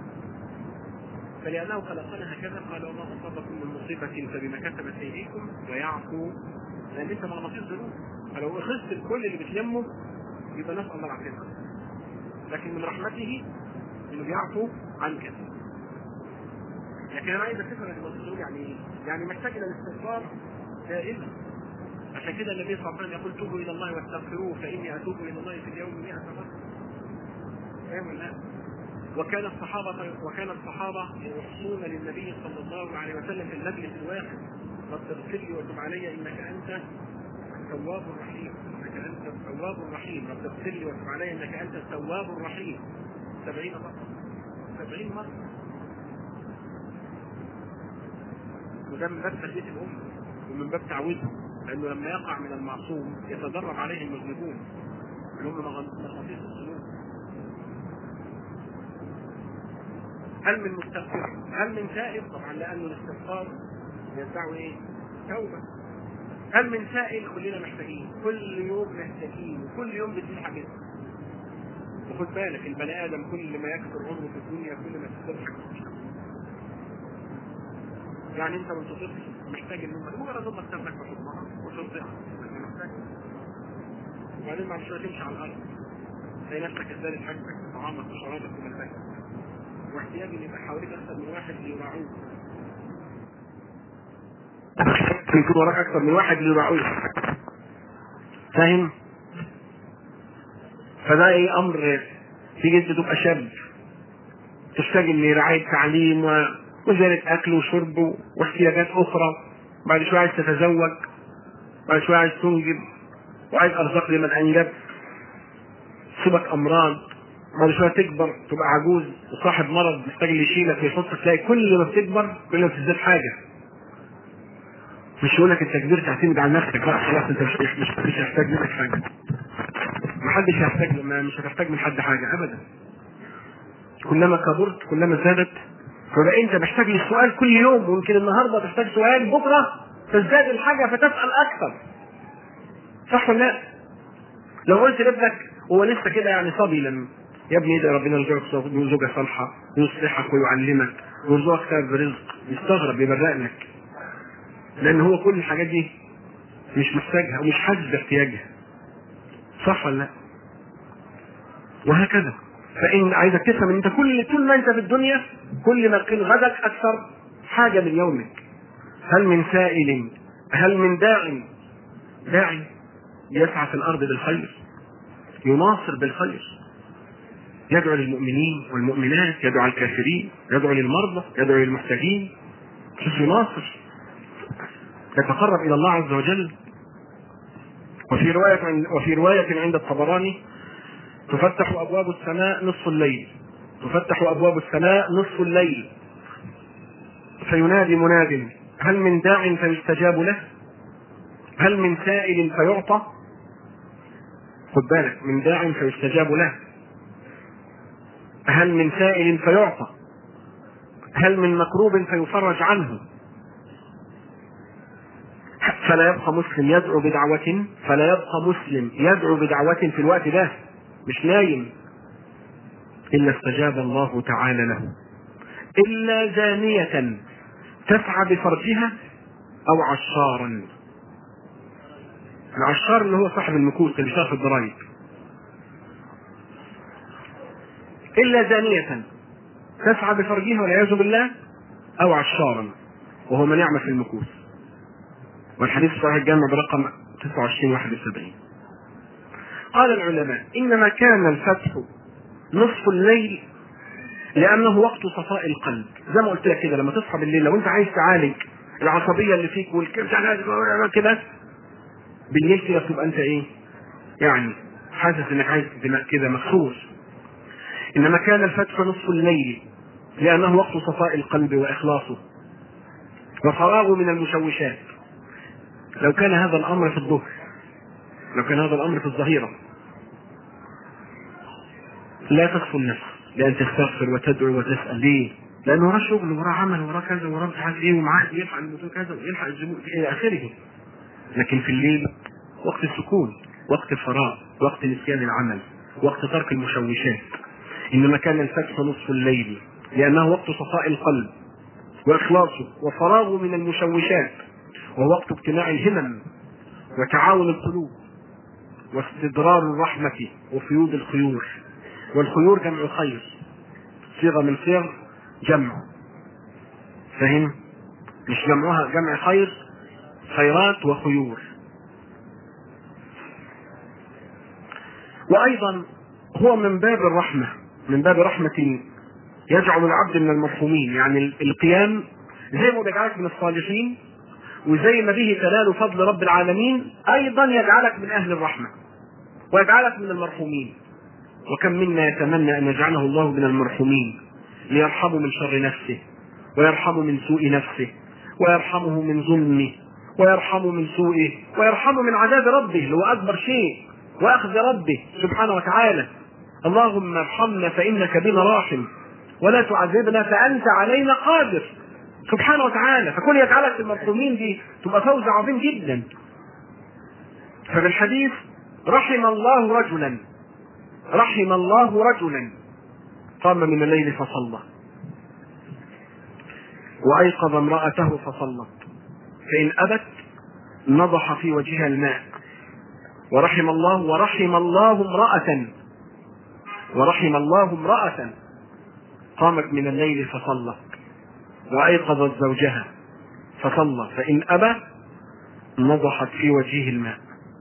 فلأنه خلقنا هكذا قال وما أصابكم من مصيبة فبما كتبت أيديكم ويعفو لأن أنت مغناطيس ذنوب فلو أخذت الكل اللي بتلمه يبقى نسأل الله العافية لكن من رحمته إنه بيعفو عنك لكن أنا عايز تفهم الموضوع يعني إيه؟ يعني محتاج إلى الاستغفار دائما عشان كده النبي صلى الله عليه وسلم يقول توبوا إلى الله واستغفروه فإني أتوب إلى الله في اليوم 100 مرة فاهم ولا وكان الصحابة وكان الصحابة يحصون للنبي صلى الله عليه وسلم في المجلس الواحد رب اغفر لي وتب علي انك انت التواب الرحيم انك انت التواب الرحيم رب اغفر لي وتب علي انك انت التواب الرحيم سبعين مرة سبعين مرة وده من باب تربية الأمة ومن باب تعويضهم لأنه لما يقع من المعصوم يتدرب عليه المذنبون اللي هم مغناطيس الذنوب هل من مستغفر هل من تائب طبعا لانه الاستغفار يدعو ايه توبه هل من سائل كلنا محتاجين كل يوم محتاجين وكل يوم بتزيد حاجات وخد بالك البني ادم كل ما يكثر عمره في الدنيا كل ما تكثر حاجات يعني انت وانت طفل محتاج ان انت مجرد امك تاخدك في حضنها وترضعها محتاج وبعدين بعد شويه تمشي على الارض تلاقي نفسك ازدادت حاجتك طعامك وشرابك وملبسك واحتياج ان يبقى حواليك اكثر من واحد ليراعوك يكون وراك اكثر من واحد ليراعوك فاهم فده ايه امر تيجي انت تبقى شاب تحتاج لرعايه تعليم و... وزيادة اكل وشرب واحتياجات اخرى بعد شويه عايز تتزوج بعد شويه عايز تنجب وعايز ارزاق لمن انجب تصيبك امراض بعد شويه تكبر تبقى عجوز وصاحب مرض محتاج اللي يشيلك ويحطك تلاقي كل ما بتكبر كل ما بتزداد حاجه مش يقول لك انت كبرت تعتمد على نفسك لا خلاص انت مش مش مش هتحتاج منك حاجه محدش هيحتاج ما مش هتحتاج من حد حاجه ابدا كلما كبرت كلما زادت فبقى انت محتاج للسؤال كل يوم ويمكن النهارده تحتاج سؤال بكره تزداد الحاجه فتسال اكثر صح ولا لا؟ لو قلت لابنك هو لسه كده يعني صبي لما يا ابني ادعي ربنا يرزقك زوجة صالحة ويصلحك ويعلمك ويرزقك سبب رزق يستغرب يبرق لك لأن هو كل الحاجات دي مش محتاجها ومش حاسس باحتياجها صح ولا لا؟ وهكذا فإن عايزك تفهم إن أنت كل طول ما أنت في الدنيا كل ما كان غدك أكثر حاجة من يومك هل من سائل هل من داع داعي يسعى في الأرض بالخير يناصر بالخير يدعو للمؤمنين والمؤمنات يدعو على الكافرين يدعو للمرضى يدعو للمحتاجين شوف يناصر يتقرب الى الله عز وجل وفي رواية وفي رواية عند الطبراني تفتح ابواب السماء نصف الليل تفتح ابواب السماء نصف الليل فينادي مناد هل من داع فيستجاب له هل من سائل فيعطى خد بالك من داع فيستجاب له هل من سائل فيعطى هل من مكروب فيفرج عنه فلا يبقى مسلم يدعو بدعوة فلا يبقى مسلم يدعو بدعوة في الوقت ده مش نايم إلا استجاب الله تعالى له إلا زانية تسعى بفرجها أو عشارا العشار اللي هو صاحب المكوس اللي بيشتغل في الضرايب إلا زانية تسعى بفرجها والعياذ بالله أو عشارا وهو من يعمل في المكوس والحديث صحيح الجامع برقم 29 71 قال العلماء إنما كان الفتح نصف الليل لانه وقت صفاء القلب زي ما قلت لك كده لما تصحى بالليل لو انت عايز تعالج العصبيه اللي فيك والكلام كده بالليل كده تبقى انت ايه يعني حاسس انك عايز دماء كده مكسور انما كان الفتح نصف الليل لانه وقت صفاء القلب واخلاصه وفراغه من المشوشات لو كان هذا الامر في الظهر لو كان هذا الامر في الظهيره لا تكفو النفس لان تستغفر وتدعو وتسال ليه؟ لانه وراه شغل وراه عمل وراه كذا وراه مش عارف ايه ومعاه يلحق الموضوع كذا ويلحق الزبون الى اخره لكن في الليل وقت السكون وقت الفراغ وقت نسيان العمل وقت ترك المشوشات انما كان الفتح نصف الليل لانه وقت صفاء القلب واخلاصه وفراغه من المشوشات وهو وقت اجتماع الهمم وتعاون القلوب واستدرار الرحمة وفيوض الخيور والخيور جمع خير صيغة من صيغ جمع فهم مش جمعها جمع خير خيرات وخيور وأيضا هو من باب الرحمة من باب رحمة يجعل العبد من المرحومين يعني القيام زي ما بيجعلك من الصالحين وزي ما به تنال فضل رب العالمين ايضا يجعلك من اهل الرحمه ويجعلك من المرحومين وكم منا يتمنى ان يجعله الله من المرحومين ليرحمه من شر نفسه ويرحمه من سوء نفسه ويرحمه من ظلمه ويرحمه من سوءه ويرحمه من عذاب ربه اللي هو اكبر شيء واخذ ربه سبحانه وتعالى اللهم ارحمنا فانك بنا راحم ولا تعذبنا فانت علينا قادر سبحانه وتعالى فكل يجعلك في المرحومين دي تبقى فوز عظيم جدا ففي الحديث رحم الله رجلا رحم الله رجلا قام من الليل فصلى وأيقظ امرأته فصلت فإن أبت نضح في وجهها الماء ورحم الله ورحم الله امرأة ورحم الله امرأة قامت من الليل فصلت وأيقظت زوجها فصلى فإن أبى نضحت في وجهه الماء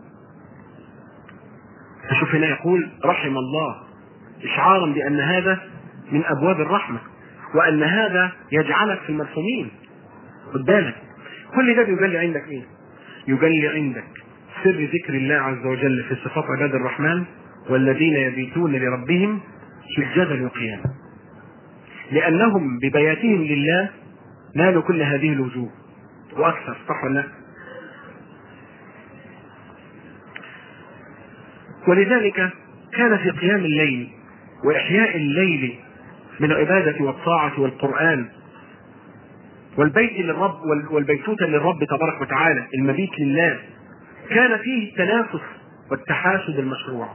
فشوف هنا يقول رحم الله إشعارا بأن هذا من أبواب الرحمة وأن هذا يجعلك في المرحومين خد بالك كل ده بيجلي عندك إيه؟ يجلي عندك سر ذكر الله عز وجل في صفات عباد الرحمن والذين يبيتون لربهم سجدا وقياما لأنهم ببياتهم لله نالوا كل هذه الوجوه وأكثر صح ولا ولذلك كان في قيام الليل وإحياء الليل من العبادة والطاعة والقرآن والبيت للرب والبيتوتة للرب تبارك وتعالى المبيت لله كان فيه التنافس والتحاسد المشروع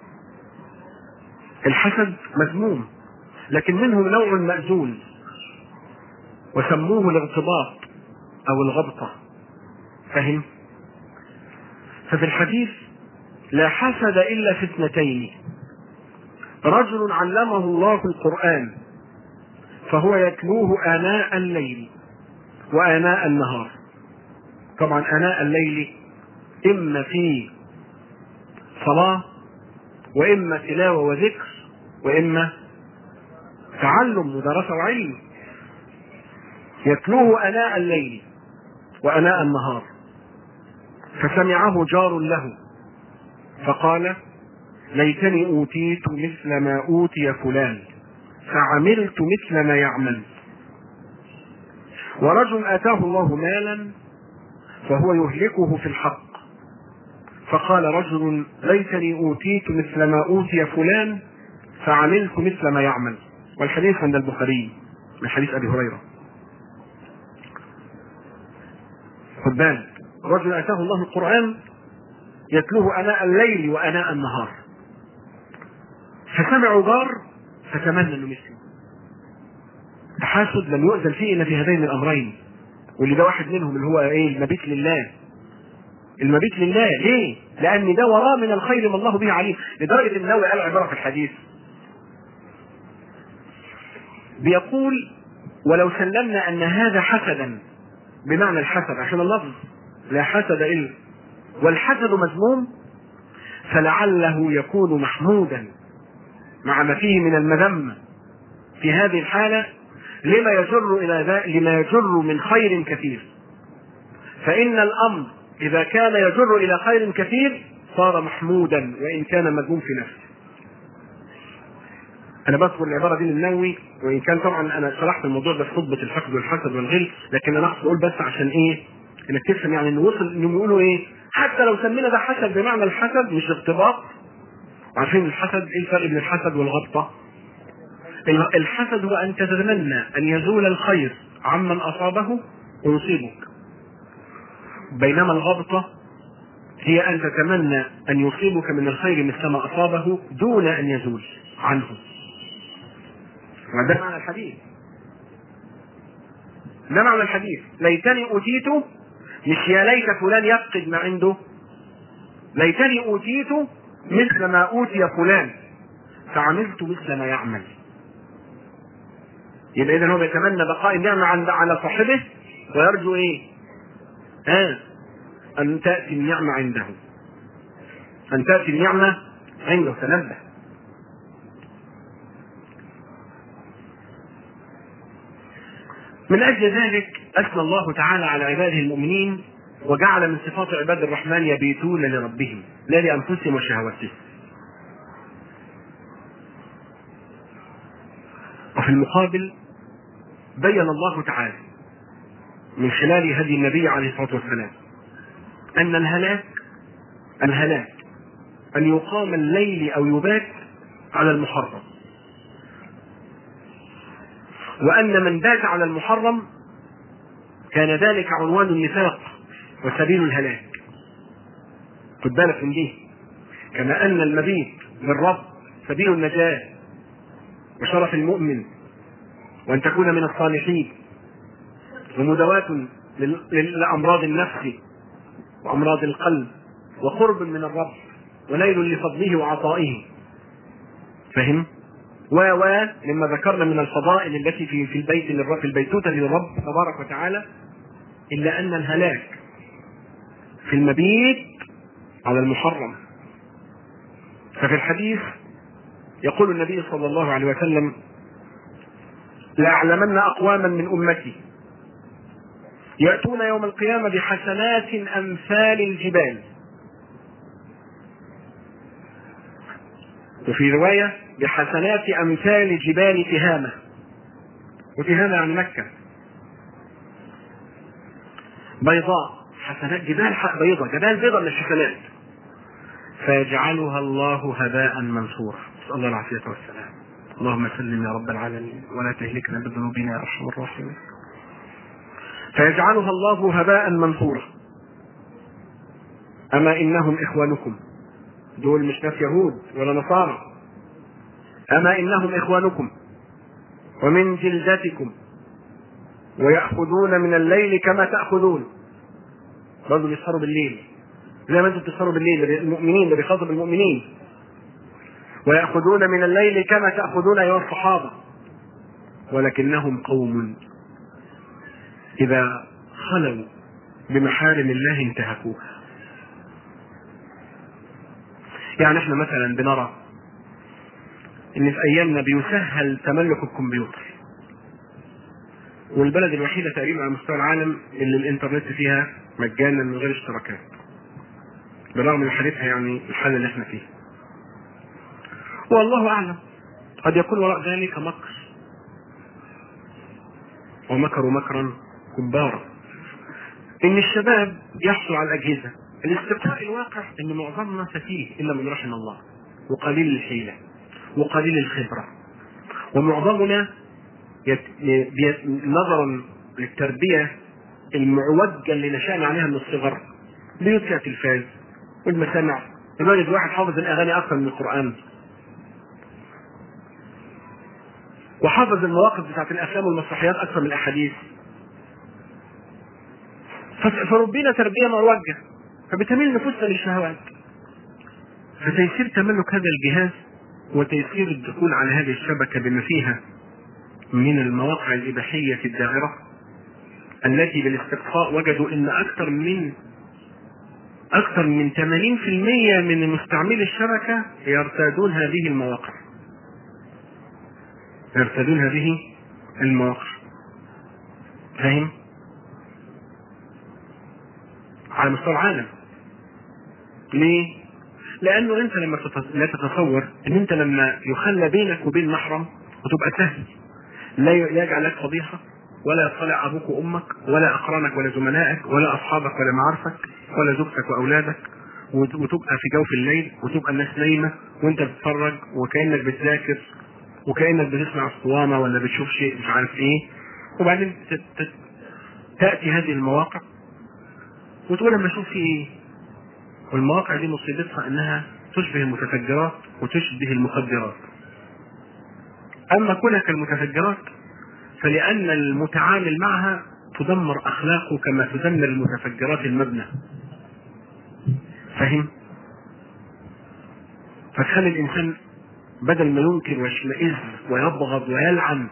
الحسد مذموم لكن منه نوع مأذون وسموه الاغتباط او الغبطة فهم ففي الحديث لا حسد الا في اثنتين رجل علمه الله القرآن فهو يتلوه آناء الليل وآناء النهار طبعا آناء الليل إما في صلاة وإما تلاوة وذكر وإما تعلم ودراسة وعلم يتلوه أناء الليل وأناء النهار فسمعه جار له فقال ليتني أوتيت مثل ما أوتي فلان فعملت مثل ما يعمل ورجل آتاه الله مالا فهو يهلكه في الحق فقال رجل ليتني أوتيت مثل ما أوتي فلان فعملت مثل ما يعمل والحديث عند البخاري من حديث أبي هريرة خد بالك رجل اتاه الله القران يتلوه اناء الليل واناء النهار فسمعوا جار فتمنى انه مثله تحاسد لم يؤذن فيه الا في هذين الامرين واللي ده واحد منهم اللي هو ايه المبيت لله المبيت لله ليه؟ لان ده وراه من الخير ما الله به عليم لدرجه ان النووي قال عباره في الحديث بيقول ولو سلمنا ان هذا حسدا بمعنى الحسد عشان اللفظ لا حسد الا والحسد مذموم فلعله يكون محمودا مع ما فيه من المذمه في هذه الحالة لما يجر إلى ذا لما يجر من خير كثير فإن الأمر إذا كان يجر إلى خير كثير صار محمودا وإن كان مذموم في نفسه انا بذكر العباره دي للنووي وان كان طبعا انا شرحت الموضوع ده في خطبه الحقد والحسد والغل لكن انا اقصد اقول بس عشان ايه انك تفهم يعني ان وصل انهم يقولوا ايه حتى لو سمينا ده حسد بمعنى الحسد مش اغتباط عارفين الحسد ايه الفرق بين الحسد والغبطه؟ الحسد هو ان تتمنى ان يزول الخير عمن اصابه ويصيبك بينما الغبطه هي ان تتمنى ان يصيبك من الخير مثل ما اصابه دون ان يزول عنه ده معنى الحديث ده معنى الحديث ليتني اوتيت مش يا ليت فلان يفقد ما عنده ليتني اوتيت مثل ما اوتي فلان فعملت مثل ما يعمل يبقى اذا هو بيتمنى بقاء النعمه عند على صاحبه ويرجو ايه؟ آه ان تاتي النعمه عنده ان تاتي النعمه عنده تنبه من اجل ذلك اثنى الله تعالى على عباده المؤمنين وجعل من صفات عباد الرحمن يبيتون لربهم لا لانفسهم وشهواتهم وفي المقابل بين الله تعالى من خلال هدي النبي عليه الصلاه والسلام ان الهلاك الهلاك ان يقام الليل او يبات على المحرم وأن من بات على المحرم كان ذلك عنوان النفاق وسبيل الهلاك خد بالك من دي كما أن المبيت بالرب سبيل النجاة وشرف المؤمن وأن تكون من الصالحين ومداواة لأمراض النفس وأمراض القلب وقرب من الرب ونيل لفضله وعطائه فهم؟ و و مما ذكرنا من الفضائل التي في في البيت للرب في البيتوتة للرب تبارك وتعالى إلا أن الهلاك في المبيت على المحرم ففي الحديث يقول النبي صلى الله عليه وسلم لأعلمن أقواما من أمتي يأتون يوم القيامة بحسنات أمثال الجبال وفي رواية بحسنات أمثال جبال تهامة وتهامة يعني مكة بيضاء حسنات جبال بيضاء جبال بيضاء من الحسنات فيجعلها الله هباء منثورا نسأل الله العافية والسلام اللهم سلم يا رب العالمين ولا تهلكنا بذنوبنا يا أرحم الراحمين فيجعلها الله هباء منثورا أما إنهم إخوانكم دول مش ناس يهود ولا نصارى أما إنهم إخوانكم ومن جلدتكم ويأخذون من الليل كما تأخذون برضه بيسهروا بالليل زي ما انتم بتسهروا بالليل المؤمنين ده بيخاطب المؤمنين ويأخذون من الليل كما تأخذون أيها الصحابة ولكنهم قوم إذا خلوا بمحارم الله انتهكوها يعني احنا مثلا بنرى ان في ايامنا بيسهل تملك الكمبيوتر والبلد الوحيدة تقريبا على مستوى العالم اللي الانترنت فيها مجانا من غير اشتراكات بالرغم من حالتها يعني الحال اللي احنا فيه والله اعلم قد يكون وراء ذلك مكر ومكروا مكرا كبارا ان الشباب يحصل على الاجهزه الاستقراء الواقع ان معظمنا سفيه الا من رحم الله وقليل الحيله وقليل الخبره ومعظمنا يت... يت... نظرا للتربيه المعوجه اللي نشأنا عليها من الصغر بيوت فيها تلفاز والمسامع الولد واحد حافظ الاغاني اكثر من القران وحافظ المواقف بتاعت الافلام والمسرحيات اكثر من الاحاديث فربينا تربيه معوجه فبتميل نفوسنا للشهوات فتيسير تملك هذا الجهاز وتيسير الدخول على هذه الشبكه بما فيها من المواقع الاباحيه الدائره التي بالاستقصاء وجدوا ان اكثر من اكثر من 80% من مستعملي الشبكه يرتادون هذه المواقع يرتدون هذه المواقع فاهم؟ على مستوى العالم ليه؟ لانه انت لما تت- لا تتصور ان انت لما يخلى بينك وبين محرم وتبقى سهل لا ي- لا يجعل لك فضيحه ولا يطلع ابوك وامك ولا اقرانك ولا زملائك ولا اصحابك ولا معارفك ولا زوجتك واولادك وت- وتبقى في جوف الليل وتبقى الناس نايمه وانت بتتفرج وكانك بتذاكر وكانك بتسمع اسطوانه ولا بتشوف شيء مش عارف ايه وبعدين ت- ت- تاتي هذه المواقع وتقول لما اشوف في ايه والمواقع دي مصيبتها انها تشبه المتفجرات وتشبه المخدرات اما كونك المتفجرات فلان المتعامل معها تدمر اخلاقه كما تدمر المتفجرات المبنى فاهم فتخلي الانسان بدل ما ينكر ويشمئز ويبغض ويلعن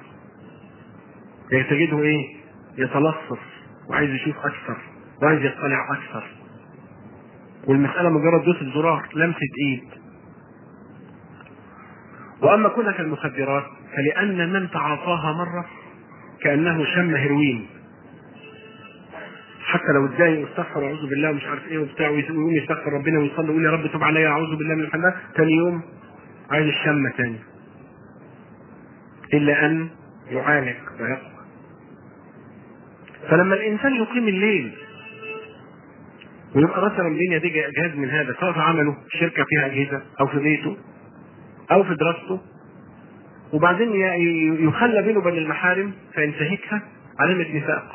تجده ايه يتلصص وعايز يشوف اكثر وعايز يطلع اكثر والمسألة مجرد دوسة زرار لمسة ايد واما كونك المخدرات فلان من تعاطاها مرة كأنه شم هيروين حتى لو اتضايق واستغفر اعوذ بالله ومش عارف ايه وبتاع ويقوم يستغفر ربنا ويصلي ويقول يا رب تب عليا اعوذ بالله من الحمد تاني يوم عايز الشمة تاني الا ان يعالج ويقوى فلما الانسان يقيم الليل ويبقى مثلا بين يديه جهاز من هذا سواء في عمله شركه فيها اجهزه او في بيته او في دراسته وبعدين ي- يخلى بينه وبين المحارم فينتهكها علامه نفاق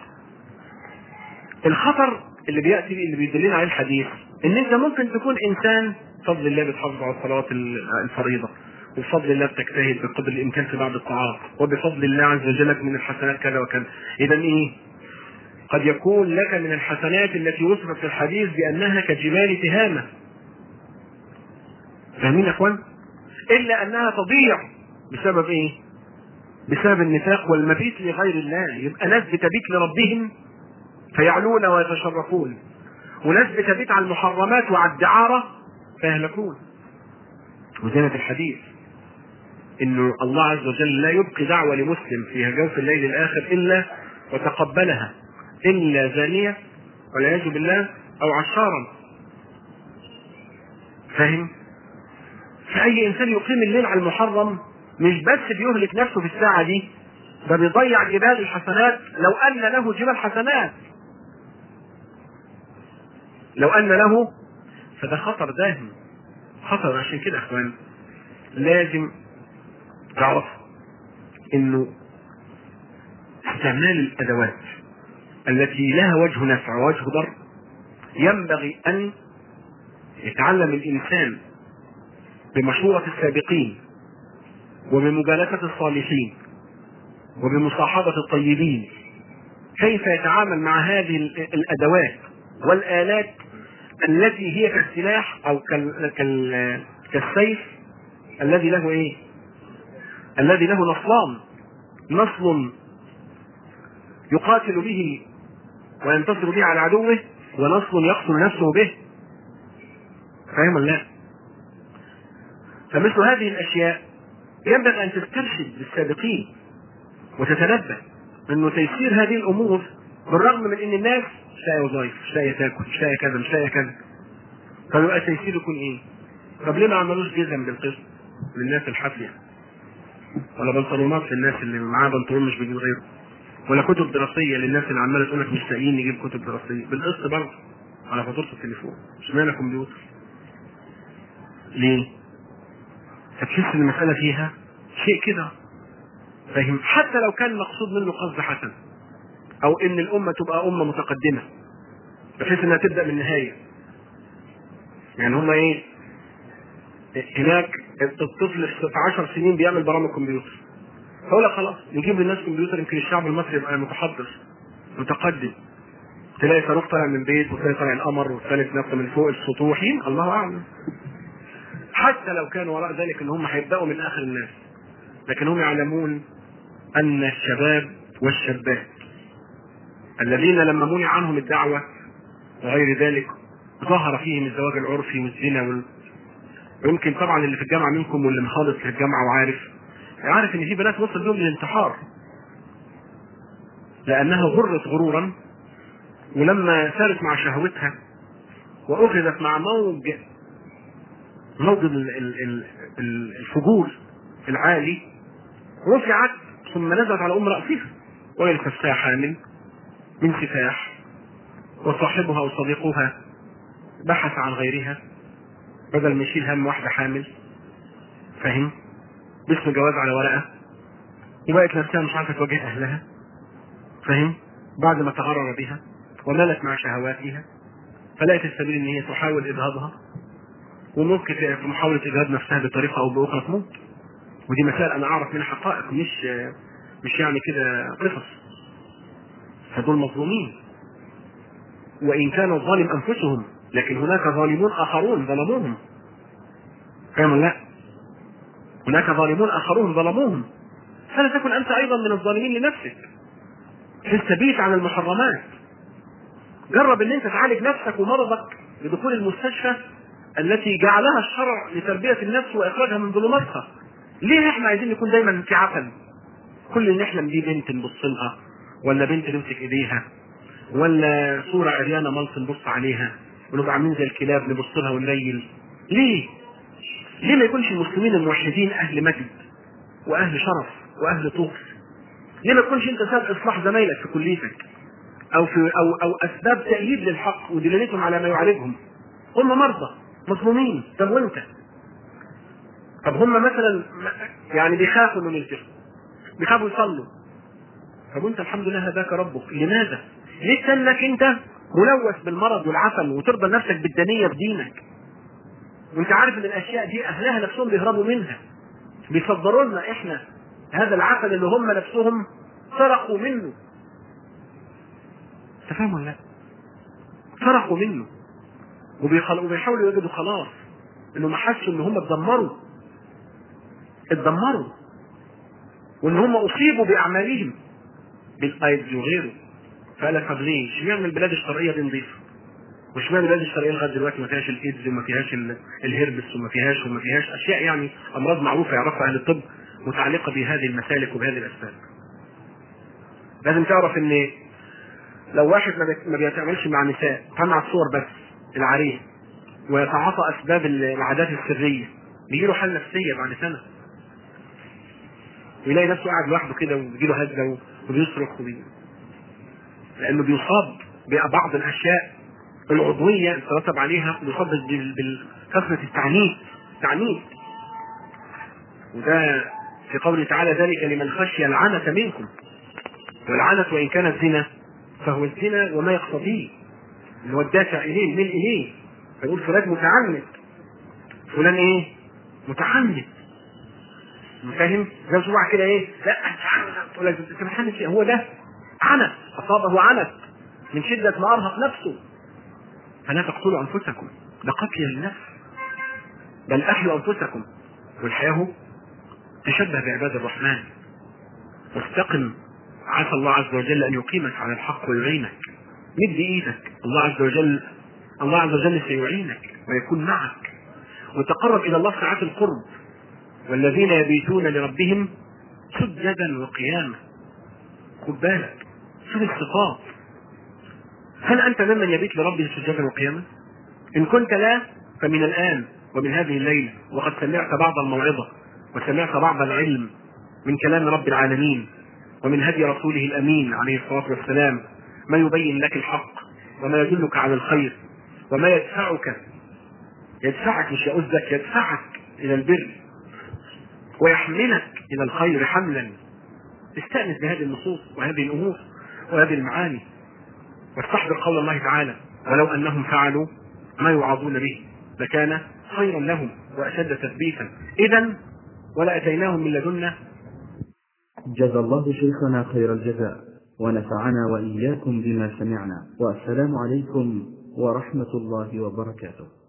الخطر اللي بياتي اللي بيدلنا عليه الحديث ان انت ممكن تكون انسان بفضل الله بتحافظ على الصلوات ال- الفريضه وبفضل الله بتجتهد بقدر الامكان في بعض الطاعات وبفضل الله عز وجل لك من الحسنات كذا وكذا اذا ايه قد يكون لك من الحسنات التي وصفت في الحديث بانها كجبال تهامه فاهمين يا اخوان الا انها تضيع بسبب ايه بسبب النفاق والمبيت لغير الله يبقى ناس بتبيت لربهم فيعلون ويتشرفون وناس بتبيت على المحرمات وعلى الدعارة فيهلكون وزينة الحديث انه الله عز وجل لا يبقي دعوة لمسلم في جوف الليل الاخر الا وتقبلها الا زانية والعياذ بالله او عشارا فاهم فاي انسان يقيم الليل على المحرم مش بس بيهلك نفسه في الساعة دي ده بيضيع جبال الحسنات لو ان له جبال حسنات لو ان له فده خطر داهم خطر عشان كده يا اخوان لازم تعرف انه استعمال الادوات التي لها وجه نفع ووجه ضر ينبغي ان يتعلم الانسان بمشورة السابقين وبمجالسة الصالحين وبمصاحبة الطيبين كيف يتعامل مع هذه ال- الادوات والالات التي هي كالسلاح او كال... كال... كالسيف الذي له ايه الذي له نصلان نصل يقاتل به وينتصر به على عدوه ونصل يقتل نفسه به فاهم ولا لا فمثل هذه الاشياء ينبغي ان تسترشد بالسابقين وتتنبه انه تيسير هذه الامور بالرغم من ان الناس مش لاقيه وظايف مش لاقيه تاكل مش لاقيه كذا مش لاقيه كذا طب يبقى التيسير يكون ايه؟ طب ليه ما عملوش جزم بالقسط للناس الحافيه؟ ولا بنطلونات للناس اللي معاه بنطلون مش بيجيب غيره؟ ولا كتب دراسيه للناس اللي عماله تقول لك مش لاقيين نجيب كتب دراسيه بالقسط برضه على فاتوره التليفون اشمعنى كمبيوتر؟ ليه؟ فتحس ان المساله فيها شيء كده فاهم حتى لو كان مقصود منه قصد حسن او ان الامه تبقى امه متقدمه بحيث انها تبدا من النهايه يعني هم ايه هناك الطفل في 10 سنين بيعمل برامج كمبيوتر فقول لك خلاص نجيب للناس كمبيوتر يمكن الشعب المصري يبقى متحضر متقدم تلاقي صاروخ طالع من بيت وتلاقي طالع القمر والثالث نفسه من فوق السطوح الله اعلم حتى لو كان وراء ذلك ان هم هيبداوا من اخر الناس لكن هم يعلمون ان الشباب والشابات الذين لما منع عنهم الدعوه وغير ذلك ظهر فيهم الزواج العرفي والزنا وال... ويمكن طبعا اللي في الجامعه منكم واللي مخالط في الجامعه وعارف عارف ان في بنات وصل بهم للانتحار لانها غرت غرورا ولما سارت مع شهوتها واخذت مع موج موج ال- ال- ال- ال- الفجور العالي رفعت ثم نزلت على ام راسها وهي الكفاح حامل من سفاح وصاحبها او صديقها بحث عن غيرها بدل ما يشيل هم واحده حامل فاهم باسم جواز على ورقه وبقت نفسها مش عارفه تواجه اهلها فاهم بعد ما تغرر بها وملت مع شهواتها فلقت السبيل ان هي تحاول اجهاضها وممكن في محاولة اجهاض نفسها بطريقة او باخرى تموت ودي مسائل انا اعرف منها حقائق مش مش يعني كده قصص فدول مظلومين وان كان الظالم انفسهم لكن هناك ظالمون اخرون ظلموهم فاهم ولا لا؟ هناك ظالمون اخرون ظلموهم فلا تكن انت ايضا من الظالمين لنفسك في الثبيت عن المحرمات جرب ان انت تعالج نفسك ومرضك بدخول المستشفى التي جعلها الشرع لتربية النفس واخراجها من ظلماتها ليه احنا عايزين نكون دايما في عفن كل اللي نحلم بيه بنت نبص لها ولا بنت نمسك ايديها ولا صورة عريانة ملط نبص عليها ونبقى عاملين زي الكلاب نبص لها ونليل ليه؟ ليه ما يكونش المسلمين الموحدين اهل مجد واهل شرف واهل طهر؟ ليه ما تكونش انت سبب اصلاح زمايلك في كليتك او في او او اسباب تأييد للحق ودلالتهم على ما يعالجهم هم مرضى مظلومين طب وانت طب هم مثلا يعني بيخافوا انهم يلتزموا بيخافوا يصلوا طب وانت الحمد لله هداك ربك لماذا؟ ليه تنك انت ملوث بالمرض والعفن وترضى نفسك بالدنية بدينك وانت عارف ان الاشياء دي اهلها نفسهم بيهربوا منها بيصدروا لنا احنا هذا العفن اللي هم نفسهم سرقوا منه تفهموا ولا لا؟ سرقوا منه وبيخل... وبيحاولوا يجدوا خلاص انهم حسوا ان هم اتدمروا اتدمروا وان هم اصيبوا باعمالهم بالايدز وغيره فقال لك طب ليه؟ اشمعنى البلاد الشرقيه دي نظيفه؟ واشمعنى البلاد الشرقيه لغايه دلوقتي ما فيهاش الايدز وما فيهاش ال- الهربس وما فيهاش وما فيهاش اشياء يعني امراض معروفه يعرفها اهل الطب متعلقه بهذه المسالك وبهذه الاسباب. لازم تعرف ان لو واحد ما بيت- ما بيتعاملش مع نساء طلع الصور بس العاريه ويتعاطى اسباب العادات السريه بيجي له حاله نفسيه بعد سنه ويلاقي نفسه قاعد لوحده كده وبيجي له هزه وبيصرخ وبي... لانه بيصاب ببعض الاشياء العضويه يترتب عليها ويصاب بال- بكثره التعنيف التعنيف وده في قوله تعالى ذلك لمن خشي العنة منكم والعنة وإن كانت زنا فهو الزنا وما يقتضيه اللي هو الدافع إليه الميل إليه فيقول فلان متعنت فلان إيه؟ متعنت فاهم؟ زي صباع كده إيه؟ لا متعنت ولا أنت متعنت إيه؟ هو ده عنت أصابه عنت من شدة ما أرهق نفسه فلا تقتلوا أنفسكم ده قتل النفس بل أحيوا أنفسكم والحياة تشبه بعباد الرحمن واستقم عسى الله عز وجل ان يقيمك على الحق ويعينك مد ايدك الله عز وجل الله عز وجل سيعينك ويكون معك وتقرب الى الله ساعات القرب والذين يبيتون لربهم سجدا وقياما خد بالك شوف الصفات هل انت ممن يبيت لربه سجدا وقياما ان كنت لا فمن الان ومن هذه الليله وقد سمعت بعض الموعظه وسمعت بعض العلم من كلام رب العالمين ومن هدي رسوله الامين عليه الصلاه والسلام ما يبين لك الحق وما يدلك على الخير وما يدفعك يدفعك مش يؤذك يدفعك الى البر ويحملك الى الخير حملا استانس بهذه النصوص وهذه الامور وهذه المعاني واستحضر قول الله تعالى ولو انهم فعلوا ما يوعظون به لكان خيرا لهم واشد تثبيتا اذا ولاتيناهم من لدنا جزى الله شيخنا خير الجزاء ونفعنا وإياكم بما سمعنا والسلام عليكم ورحمة الله وبركاته